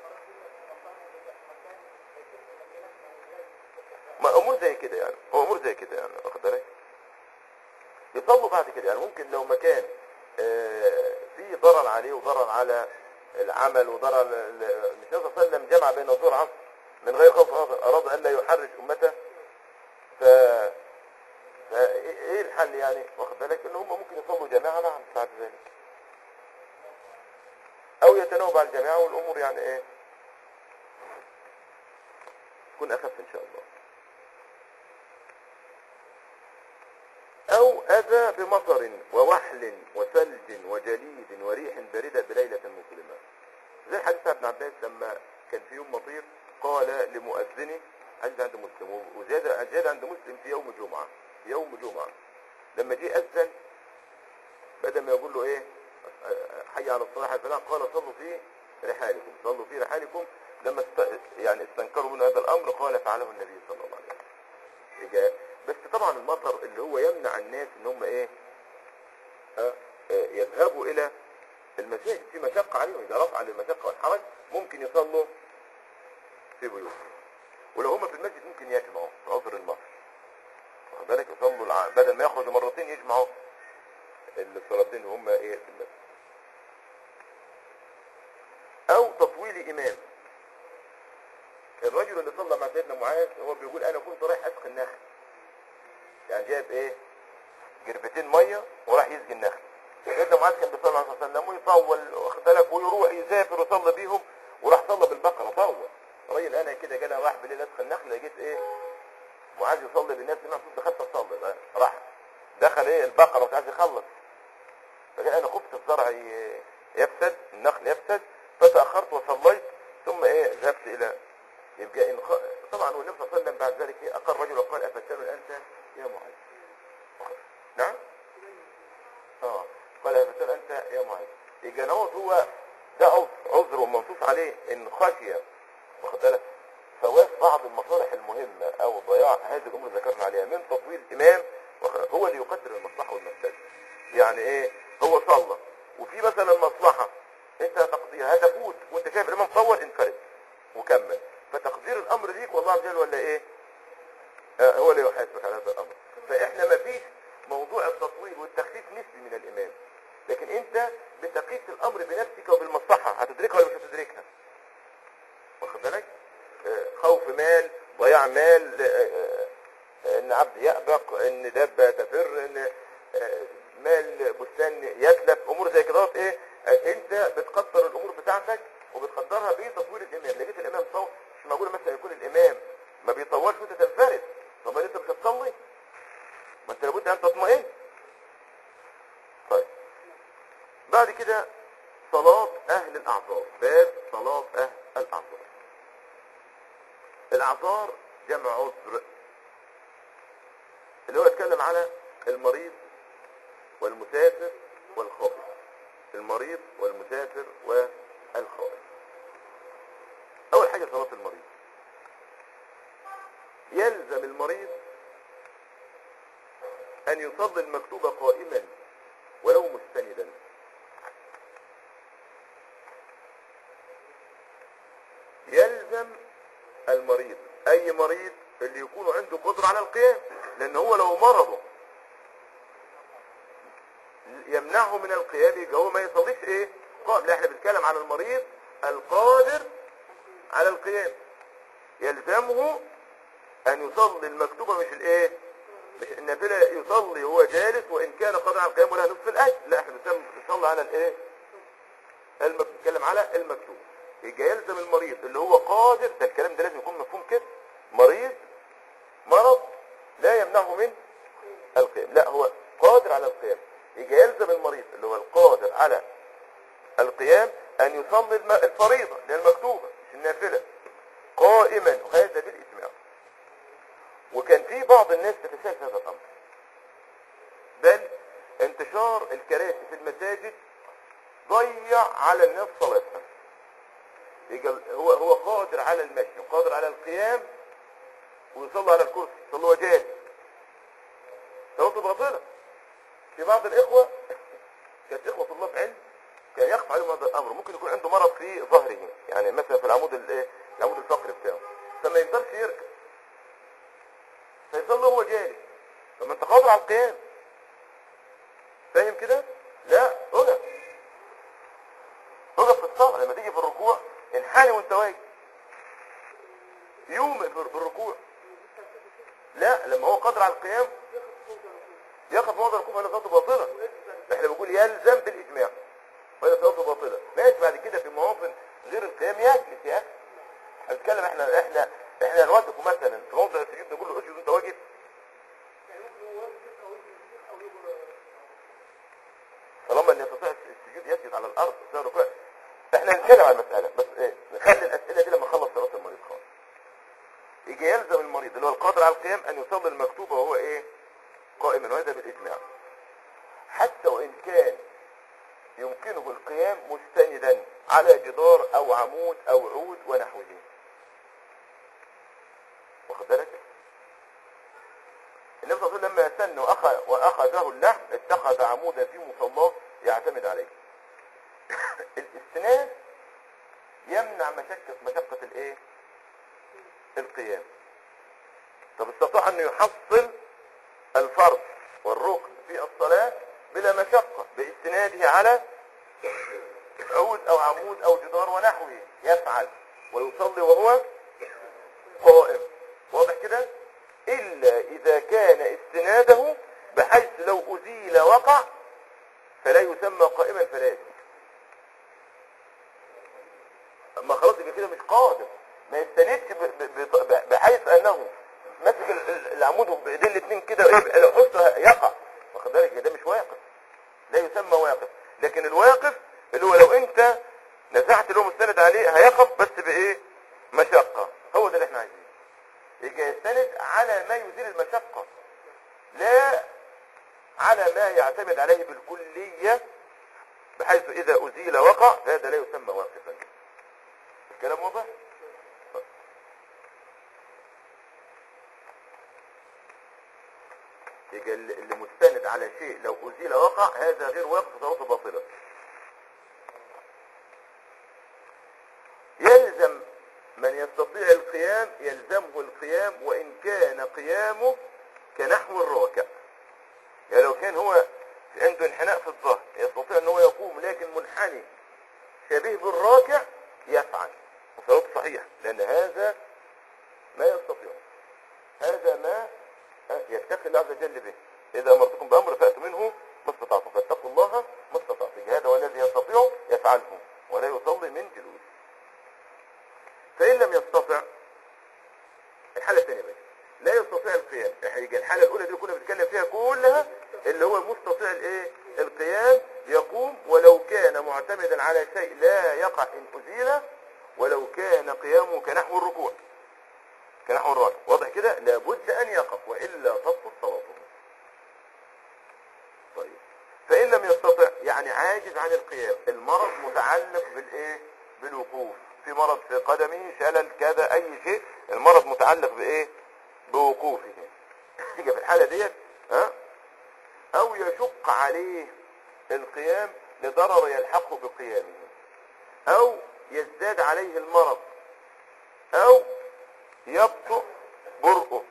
ما امور زي كده يعني هو امور زي كده يعني واخد بالك يصلوا بعد كده يعني ممكن لو مكان آه، فيه ضرر عليه وضرر على العمل وضرر ل- ل- مش النبي صلى الله عليه وسلم جمع بين الظهر والعصر من غير خوف اراد ان لا يحرج امته ف فا ايه الحل يعني واخد بالك ان هم ممكن يصلوا جماعه نعم بعد ذلك او يتناوبوا على الجماعه والامور يعني ايه تكون اخف ان شاء الله أو أذى بمطر ووحل وثلج وجليد وريح باردة بليلة مظلمة زي حديث ابن عباس لما كان في يوم مطير قال لمؤذنه حديث عند مسلم وزيادة زيادة عند مسلم في يوم جمعة في يوم جمعة لما جه أذن بدل ما يقول له إيه حي على الصلاة حي الفلاح قال صلوا في رحالكم صلوا في رحالكم لما است... يعني استنكروا من هذا الأمر قال فعله النبي صلى الله عليه وسلم إجا- بس طبعا المطر اللي هو يمنع الناس ان هم ايه آه، آه، يذهبوا الى المساجد في مشقة عليهم اذا رفع للمشقة والحرج ممكن يصلوا في بيوتهم ولو هم في المسجد ممكن يجمعوا في عذر المطر واخد بالك يصلوا الع... بدل ما يخرجوا مرتين يجمعوا الصلاتين وهم ايه في المسجد او تطويل امام الرجل اللي صلى مع سيدنا معاذ هو بيقول انا كنت رايح اسقي النخل يعني جايب ايه جربتين ميه وراح يسقي النخل سيدنا معاذ كان بيصلي عليه الصلاه والسلام ويطول واخد بالك ويروح يسافر ويصلي بيهم وراح صلى بالبقره طول الراجل انا كده جانا راح بالليل اسقي النخل لقيت ايه معاذ يصلي بالناس سمع صوت دخلت اصلي بقى. راح دخل ايه البقره مش عايز يخلص فقال انا خفت الزرع ي- يفسد النخل يفسد فتاخرت وصليت ثم ايه ذهبت الى يبقى إن خ... طبعا والنبي صلى الله عليه وسلم بعد ذلك إيه اقر رجل وقال افتان انت يا معاذ نعم اه قال افتان انت يا معاذ يبقى نوت هو ده عذر عذر ومنصوص عليه ان خشيه واخد بالك فوات بعض المصالح المهمه او ضياع هذه الامور اللي ذكرنا عليها من تطويل الامام واخد- هو اللي يقدر المصلحه والمفسده يعني ايه هو صلى وفي مثلا مصلحه انت تقضيها هتفوت وانت شايف الامام طول انفرد وكمل فتقدير الامر ليك والله عز وجل ولا ايه آه هو اللي يحاسبك على هذا الامر فاحنا ما فيش موضوع التطويل والتخفيف نسبي من الامام لكن انت بتقيس الامر بنفسك وبالمصلحه هتدركها ولا مش هتدركها واخد بالك آه، خوف مال ضياع مال آه، آه، ان عبد يأبق ان دابة تفر ان آه، مال بستان يتلف امور زي كده ايه آه، انت بتقدر الامور بتاعتك وبتقدرها بتطوير الامام لقيت الامام صوت مش معقول مثلا يكون الامام هواش وانت تنفرد طب انت مش هتصلي ما انت لابد ان تطمئن طيب بعد كده صلاة اهل الاعذار باب صلاة اهل الاعذار الاعذار جمع عذر اللي هو اتكلم على المريض والمسافر والخائف المريض والمسافر والخائف اول حاجة صلاة المريض يلزم المريض ان يصلي المكتوبة قائما ولو مستندا يلزم المريض اي مريض اللي يكون عنده قدرة على القيام لان هو لو مرضه يمنعه من القيام يبقى هو ما يصليش ايه قائم لا احنا بنتكلم على المريض القادر على القيام يلزمه ان يصلي المكتوبة مش الايه مش النافلة يصلي وهو جالس وان كان قادر على القيام ولا نصف الاجر لا احنا بنصلي على الايه المك- بنتكلم على المكتوب يبقى يلزم المريض اللي هو قادر ده الكلام ده لازم يكون مفهوم كده مريض مرض لا يمنعه من القيام لا هو قادر على القيام يبقى يلزم المريض اللي هو القادر على القيام ان يصلي الم- الفريضة اللي هي المكتوبة مش النافلة قائما وهذا بالإسماع وكان في بعض الناس تتساهل هذا الأمر بل انتشار الكراسي في المساجد ضيع على الناس صلاتها يبقى هو هو قادر على المشي وقادر على القيام ويصلي على الكرسي يصلي هو جالس صلاته باطلة في بعض الإخوة كانت إخوة طلاب علم كان يخفى عليهم هذا الأمر ممكن يكون عنده مرض في ظهره يعني مثلا في العمود الايه العمود الفقري بتاعه فما يقدرش يركب فيصلي وهو جالس طب ما انت قادر على القيام فاهم كده؟ لا اقف اقف في الصلاة لما تيجي في الركوع انحني وانت واقف يومئ في في الركوع لا لما هو قادر على القيام يقف موضع الركوع هنا صلاته باطلة احنا بنقول يلزم بالاجماع وهذا صلاته باطلة ماشي بعد كده في مواطن غير القيام يجلس يا اخي هنتكلم احنا احنا احنا نوقفه مثلا في موضع السجود نقول له اسجد وانت واقف طالما ان يستطيع السجود يسجد على الارض في الركوع احنا نتكلم عن المساله بس ايه نخلي الاسئله دي لما نخلص صلاه المريض خالص يجي يلزم المريض اللي هو القادر على القيام ان يصلي المكتوبه وهو ايه قائما وهذا بالاجماع حتى وان كان يمكنه القيام مستندا على جدار او عمود او عود ونحوه واخد بالك النبي صلى الله عليه وسلم لما سن وأخذ واخذه اللحم اتخذ عمودا في مصلاه يعتمد عليه الاستناد يمنع مشقة مشقة الايه القيام طب استطاع انه يحصل الفرض والركن في الصلاة بلا مشقة باستناده على عود او عمود او جدار ونحوه يفعل ويصلي وهو قائم واضح كده الا اذا كان استناده بحيث لو ازيل وقع فلا يسمى قائما فلا يجوز اما خلاص يبقى كده مش قادر ما يستندش ب- ب- ب- بحيث انه ماسك ال- ال- العمود بايدين الاثنين كده يبقى لو حسه يقع واخد بالك ده مش واقف لا يسمى واقف لكن الواقف اللي هو لو انت نزعت اللي هو مستند عليه هيقف بس بايه مشقة هو ده اللي احنا عايزينه يجي يستند على ما يزيل المشقة لا على ما يعتمد عليه بالكلية بحيث اذا ازيل وقع هذا لا يسمى واقفا الكلام واضح يجي اللي اللي مستند على شيء لو ازيل وقع هذا غير واقف صلاته باطله يلزم من يستطيع القيام يلزمه القيام وان كان قيامه كنحو الراكع يعني لو كان هو عنده انحناء في الظهر يستطيع ان هو يقوم لكن منحني شبيه بالراكع يفعل وصلاته صحيح لان هذا ما يستطيع هذا ما يتقي الله عز وجل به اذا امرتكم بامر فاتوا منه ما استطعتم فاتقوا الله ما استطعتم هذا هو الذي يستطيع يفعله ولا يصلي من جلوس فان لم يستطع الحاله الثانيه بقى يجي الحالة الأولى دي اللي كنا بنتكلم فيها كلها اللي هو مستطيع الايه القيام يقوم ولو كان معتمدا على شيء لا يقع إن أزيل ولو كان قيامه كنحو الركوع كنحو الراكع واضح كده لابد أن يقف وإلا تبطل صلاته طيب فإن لم يستطع يعني عاجز عن القيام المرض متعلق بالإيه بالوقوف في مرض في قدمه شلل كذا أي شيء المرض متعلق بإيه بوقوفه يجي في الحالة ديت ها أو يشق عليه القيام لضرر يلحقه بقيامه أو يزداد عليه المرض أو يبطئ برؤه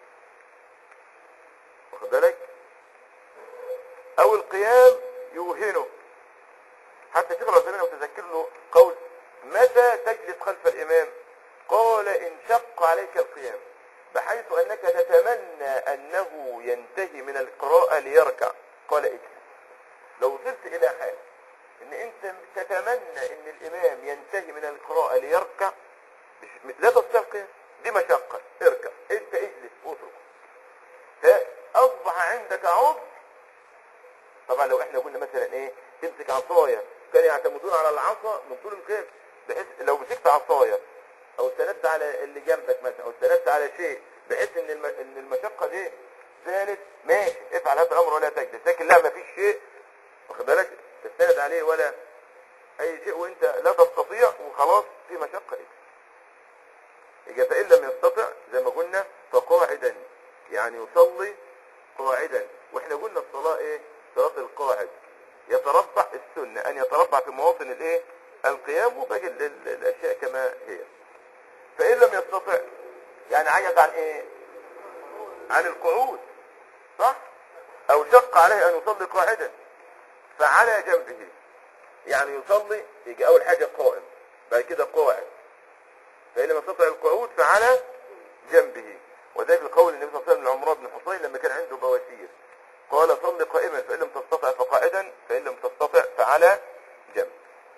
واخد بالك أو القيام يوهنه حتى شيخ العثيمين متذكر له قول متى تجلس خلف الإمام قال إن شق عليك القيام بحيث أنك تتمنى أنه ينتهي من القراءة ليركع قال اجلس لو وصلت إلى حال إن أنت تتمنى أن الإمام ينتهي من القراءة ليركع مش- لا تستطيع القيام دي مشقة اركع أنت اجلس اترك فأصبح عندك عذر طبعا لو احنا قلنا مثلا ايه تمسك عصايه كان يعتمدون على العصا من طول القيام بحيث لو مسكت عصايه او استندت على اللي جنبك مثلا او استندت على شيء بحيث ان الم... ان المشقه دي زالت ماشي افعل هذا الامر ولا تجلس لكن لا مفيش شيء واخد بالك تستند عليه ولا اي شيء وانت لا تستطيع وخلاص في مشقه ايه يجي فان لم يستطع زي ما قلنا فقاعدا يعني يصلي قاعدا واحنا قلنا الصلاة ايه صلاة القاعد يتربع السنة ان يتربع في مواطن الايه القيام وباقي ال- ال- الاشياء كما هي فان لم يستطع يعني عجز عن ايه عن القعود صح او شق عليه ان يصلي قاعدا فعلى جنبه يعني يصلي يجي اول حاجة قائم بعد كده قاعد فإن لم يستطع القعود فعلى جنبه وذلك القول النبي صلى الله عليه وسلم لعمران بن حصين لما كان عنده بواسير قال صل قائما فإن لم تستطع فقاعدا فإن لم تستطع فعلى جنب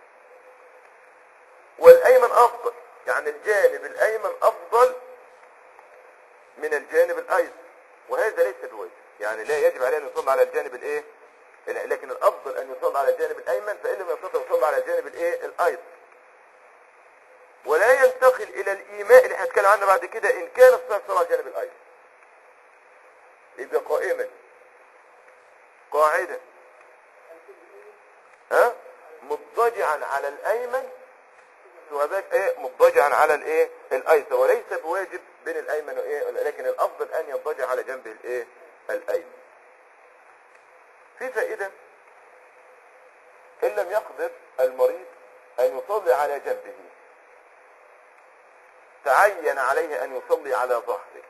والأيمن أفضل يعني الجانب الأيمن أفضل من الجانب الأيسر وهذا ليس بواجب يعني لا يجب عليه أن يصلي على الجانب الإيه لكن الأفضل أن يصلي على الجانب الأيمن فإن لم يستطع يصلي على الجانب الإيه الأيسر ولا ينتقل الى الايماء اللي هنتكلم عنه بعد كده ان كان الصلاه على الجانب الايسر يبقى قائما قاعدا ها مضطجعا على الايمن وذاك ايه مضطجعا على الايه الايسر وليس بواجب بين الايمن وايه لكن الافضل ان يضطجع على جنب الايه الايمن في فائده ان لم يقدر المريض ان يصلي على جنبه تعين عليه ان يصلي على ظهره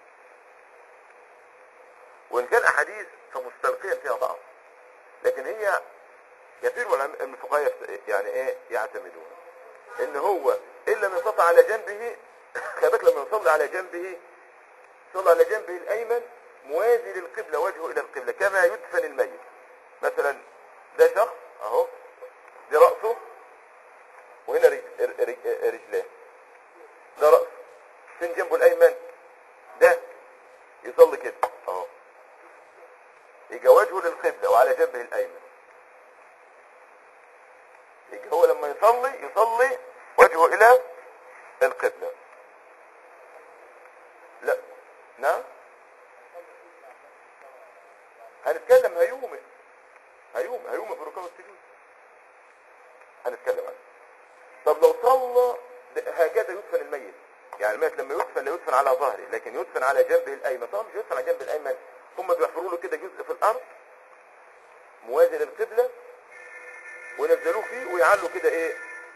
وان كان احاديث فمستلقيا فيها ضعف لكن هي كثير من الفقهاء يعني ايه يعتمدون ان هو ان لم يستطع على جنبه خلي لما يصلي على جنبه يصلي على جنبه الايمن موازي للقبلة وجهه الى القبلة كما يدفن الميت مثلا ده شخص اهو دي رأسه وهنا رج- رج- رجلاه ده رأس فين جنبه الأيمن ده يصلي كده اهو يجي وجهه للقبلة وعلى جنبه الأيمن يجي هو لما يصلي يصلي وجهه إلى القبلة لا نعم هنتكلم هيومئ هيومئ هيومئ في الركوع والسجود هنتكلم عنه طب لو صلى هكذا يدفن الميت يعني الميت لما يدفن لا يدفن على ظهره لكن يدفن على جنبه الايمن طبعا مش يدفن على جنب الايمن هم بيحفروا له كده جزء في الارض موازي للقبلة وينزلوه فيه ويعلوا كده ايه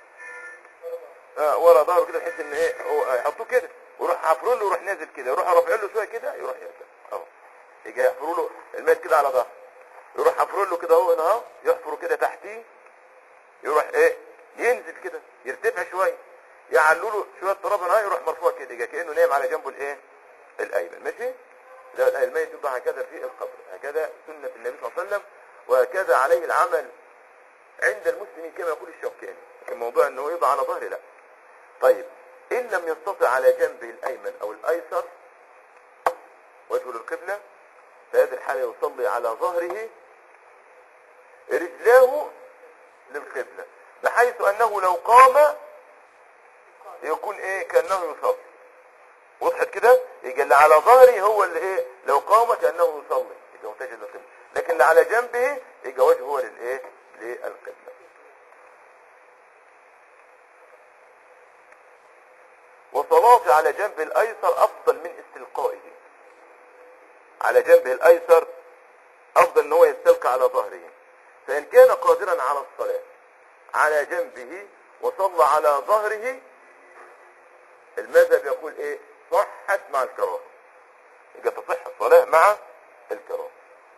اه ورا ظهره كده بحيث ان ايه هو يحطوه كده ويروح حافروا له ويروح نازل كده يروح رافع له شويه كده يروح يرجع اهو يجي يحفروا له الميت كده على ظهره يروح حافروا له كده اهو هنا اهو يحفروا كده تحتيه يروح ايه ينزل كده يرتفع شويه يعلوا له شويه تراب هنا يروح مرفوع كده يجي كانه نايم على جنبه الايه الايمن ماشي ده الميت يوضع هكذا في القبر هكذا سنه النبي صلى الله عليه وسلم وهكذا عليه العمل عند المسلمين كما يقول الشوكاني لكن موضوع انه يوضع على ظهره لا طيب ان لم يستطع على جنبه الايمن او الايسر وجهه للقبلة في هذه الحالة يصلي على ظهره رجلاه للقبلة بحيث أنه لو قام يكون إيه كأنه يصلي وضحت كده يجي اللي على ظهري هو اللي إيه لو قام كأنه يصلي يبقى متجه للقبلة لكن اللي على جنبه يجي وجهه هو للإيه للقبلة وصلاته على جنب الأيسر أفضل من استلقائه على جنبه الأيسر أفضل أن هو يستلقى على ظهره فإن كان قادرا على الصلاة على جنبه وصلى على ظهره المذهب يقول إيه صحت مع الكراهة يبقى تصح الصلاة مع الكراهة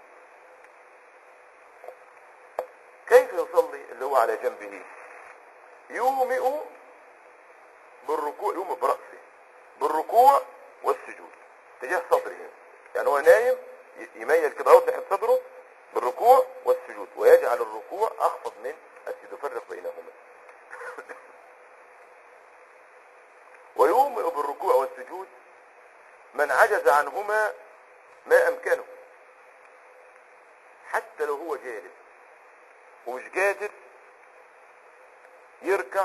كيف يصلي اللي هو على جنبه يومئ بالركوع يوم برأسه بالركوع والسجود تجاه صدره يعني هو نايم ي- يميل كده اهو تحت صدره بالركوع والسجود ويجعل الركوع اخفض من السجود يفرق بينهما ويومئ بالركوع والسجود من عجز عنهما ما امكنه حتى لو هو جالس ومش قادر يركع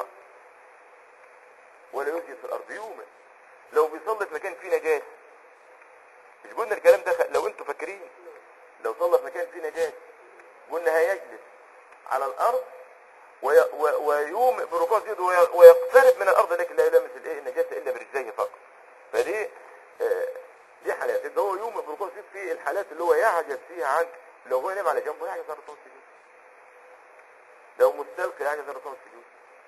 ولا يسجد في الارض يومئ لو بيصلي في مكان فيه نجاسه مش قلنا الكلام ده خ- لو انتوا فاكرين لو صلى في مكان فيه نجاسه قلنا هيجلس على الارض وي و- ويومئ بركوع سجود وي- ويقترب من الارض لكن لا يلامس الايه النجاسه الا برجليه فقط فدي آه، دي حالات اللي هو يومئ بركوع سجود في الحالات اللي هو يعجز فيها عن لو هو نام على جنبه يعجز عن ركوع السجود لو مستلقي يعجز عن ركوع السجود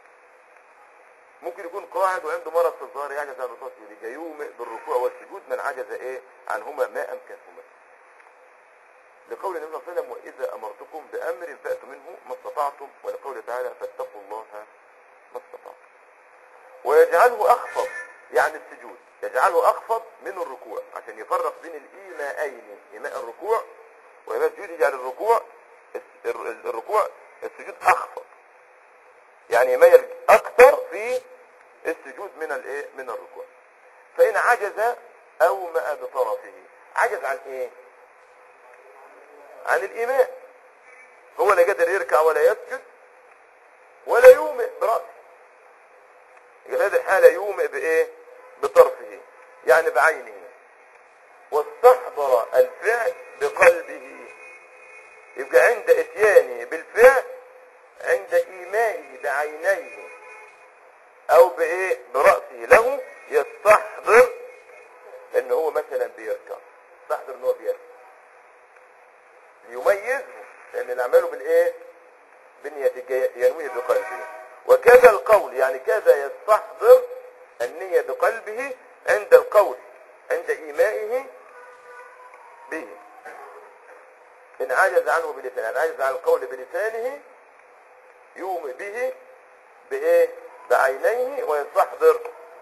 ممكن يكون قاعد وعنده مرض في الظهر يعجز عن الركوع والسجود يجي يومئ بالركوع والسجود من عجز ايه عنهما ما امكنهما لقول النبي صلى الله عليه وسلم واذا امرتكم بامر فاتوا منه ما استطعتم ولقوله تعالى فاتقوا الله ما استطعتم ويجعله اخفض يعني السجود يجعله اخفض من الركوع عشان يفرق بين الايماءين ايماء الركوع وايماء السجود يجعل الركوع الس- الر- الركوع السجود اخفض يعني يميل اكثر في السجود من الايه من الركوع فان عجز اومأ بطرفه عجز عن ايه عن الايماء هو لا قادر يركع ولا يسجد ولا يومئ برأسه يبقى في هذه الحالة يومئ بايه بطرفه يعني بعينه واستحضر الفعل بقلبه يبقى عند اتيانه بالفعل عند ايمانه بعينيه او بايه برأسه له يستحضر ان هو مثلا بيركع يستحضر ان هو بيركع ليميزه لان اللي عمله بالايه بالنية الجاية ينويه بقلبه وكذا القول يعني كذا يستحضر النية بقلبه عند القول عند ايمائه به ان عجز عنه بلسانه ان عجز عن القول بلسانه يومئ به بايه بعينيه ويستحضر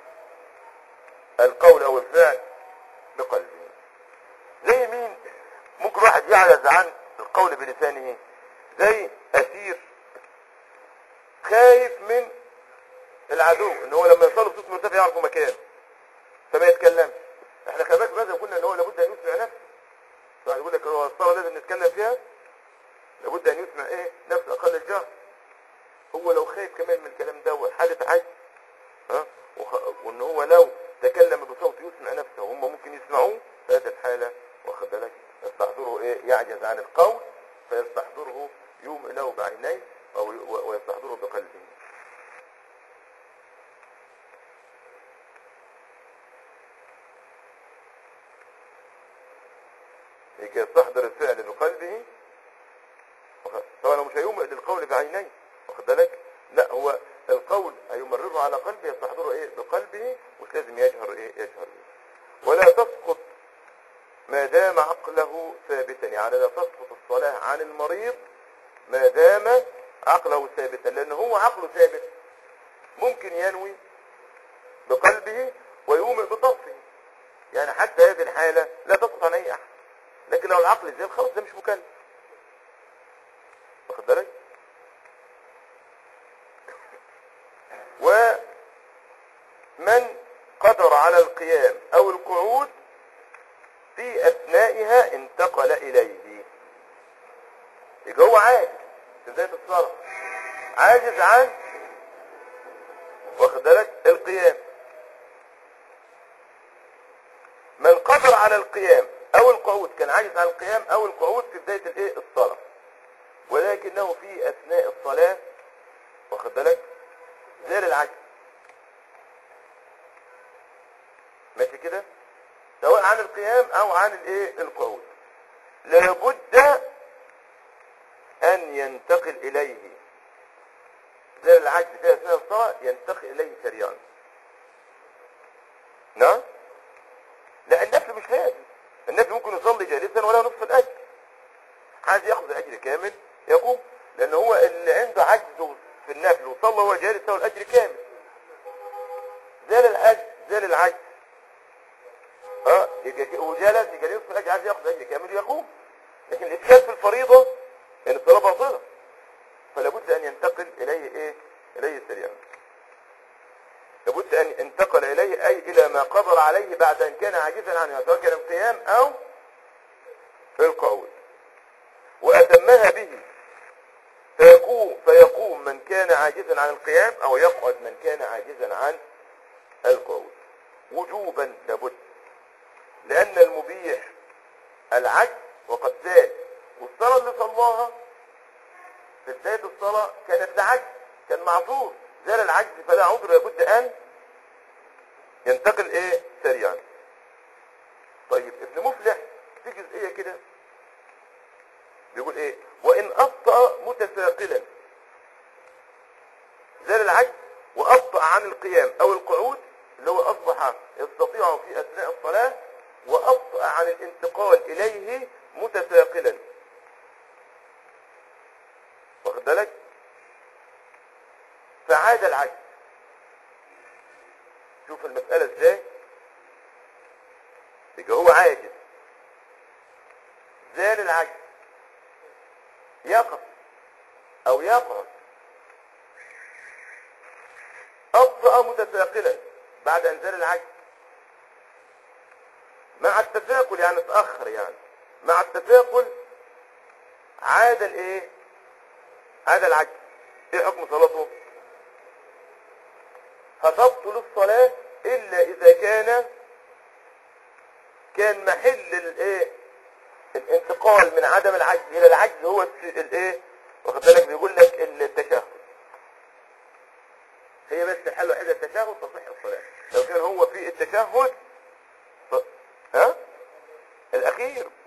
القول او الفعل بقلبه زي مين ممكن واحد يعجز عن القول بلسانه زي اسير خايف من العدو ان هو لما يصلي بصوت مرتفع يعرف مكانه فما يتكلمش احنا خلي بالك مثلا قلنا ان هو لابد ان يسمع نفسه واحد يقول لك هو الصلاه لازم نتكلم فيها لابد ان يسمع ايه نفس اقل الجهر هو لو خايف كمان من الكلام ده حالة عجز ها وخ- وان هو لو تكلم بصوت يسمع نفسه وهم ممكن يسمعوه في هذه الحالة واخد بالك يستحضره ايه يعجز عن القول فيستحضره يوم له بعينيه او ي- و- ويستحضره بقلبه يجي يستحضر الفعل بقلبه واخد- طبعا هو مش هيومئ القول بعينيه واخد بالك لا هو القول هيمرره على قلبه يستحضره ايه بقلبه مش لازم يجهر ايه يجهر بيه ولا تسقط ما دام عقله ثابتا يعني لا تسقط الصلاة عن المريض ما دام عقله ثابتا لان هو عقله ثابت ممكن ينوي بقلبه ويؤمن بطرفه يعني حتى هذه الحالة لا تسقط عن اي احد لكن لو العقل زي خلاص ده مش مكلف واخد بالك ومن قدر على القيام او القعود في اثنائها انتقل اليه يبقى هو عاجز في بدايه الصلاه عاجز عن واخد بالك القيام من قدر على القيام او القعود كان عاجز عن القيام او القعود في بدايه الايه الصلاه ولكنه في اثناء الصلاه واخد بالك زال العجز ماشي كده سواء عن القيام او عن الايه القعود لابد ان ينتقل اليه زال العجز في اثناء الصلاه ينتقل اليه سريعا نعم لا النفل مش لازم النفل ممكن يصلي جالسا ولا نصف الاجر عايز ياخذ الاجر كامل يقوم لان هو اللي عنده عجز في النفل وصلى وهو جالس له الاجر كامل زال العجز زال العجز اه يجي وجلس يجي نصف الاجر عايز ياخذ اجر كامل يقوم لكن الاشكال في الفريضه ان الصلاه باطله فلا بد ان ينتقل اليه ايه اليه سريعا لابد ان انتقل اليه اي الى ما قدر عليه بعد ان كان عاجزا عنه سواء كان القيام او القعود واتمها به فيقوم فيقوم من كان عاجزا عن القيام او يقعد من كان عاجزا عن القعود وجوبا لابد لان المبيح العجز وقد زاد والصلاه اللي صلاها في بدايه الصلاه كانت لعجز كان معذور زال العجز فلا عذر لابد ان ينتقل ايه سريعا طيب ابن مفلح في جزئيه كده بيقول ايه وان ابطا متثاقلا زال العجز وابطا عن القيام او القعود اللي هو اصبح يستطيع في اثناء الصلاه وابطا عن الانتقال اليه متثاقلا واخد بالك فعاد العجز شوف المسألة ازاي يبقى هو عاجز زال العجز يقف او يقعد أبطأ متثاقلا بعد أن زال العجز مع التثاقل يعني اتأخر يعني مع التثاقل عاد الايه عاد العجز ايه حكم صلاته فتبطل الصلاة الا اذا كان كان محل الايه الانتقال من عدم العجز الى العجز هو الس- الايه واخد بالك بيقول لك التشهد هي بس الحل الوحيد التشهد تصح الصلاة لو كان هو في التشهد ف... ها الاخير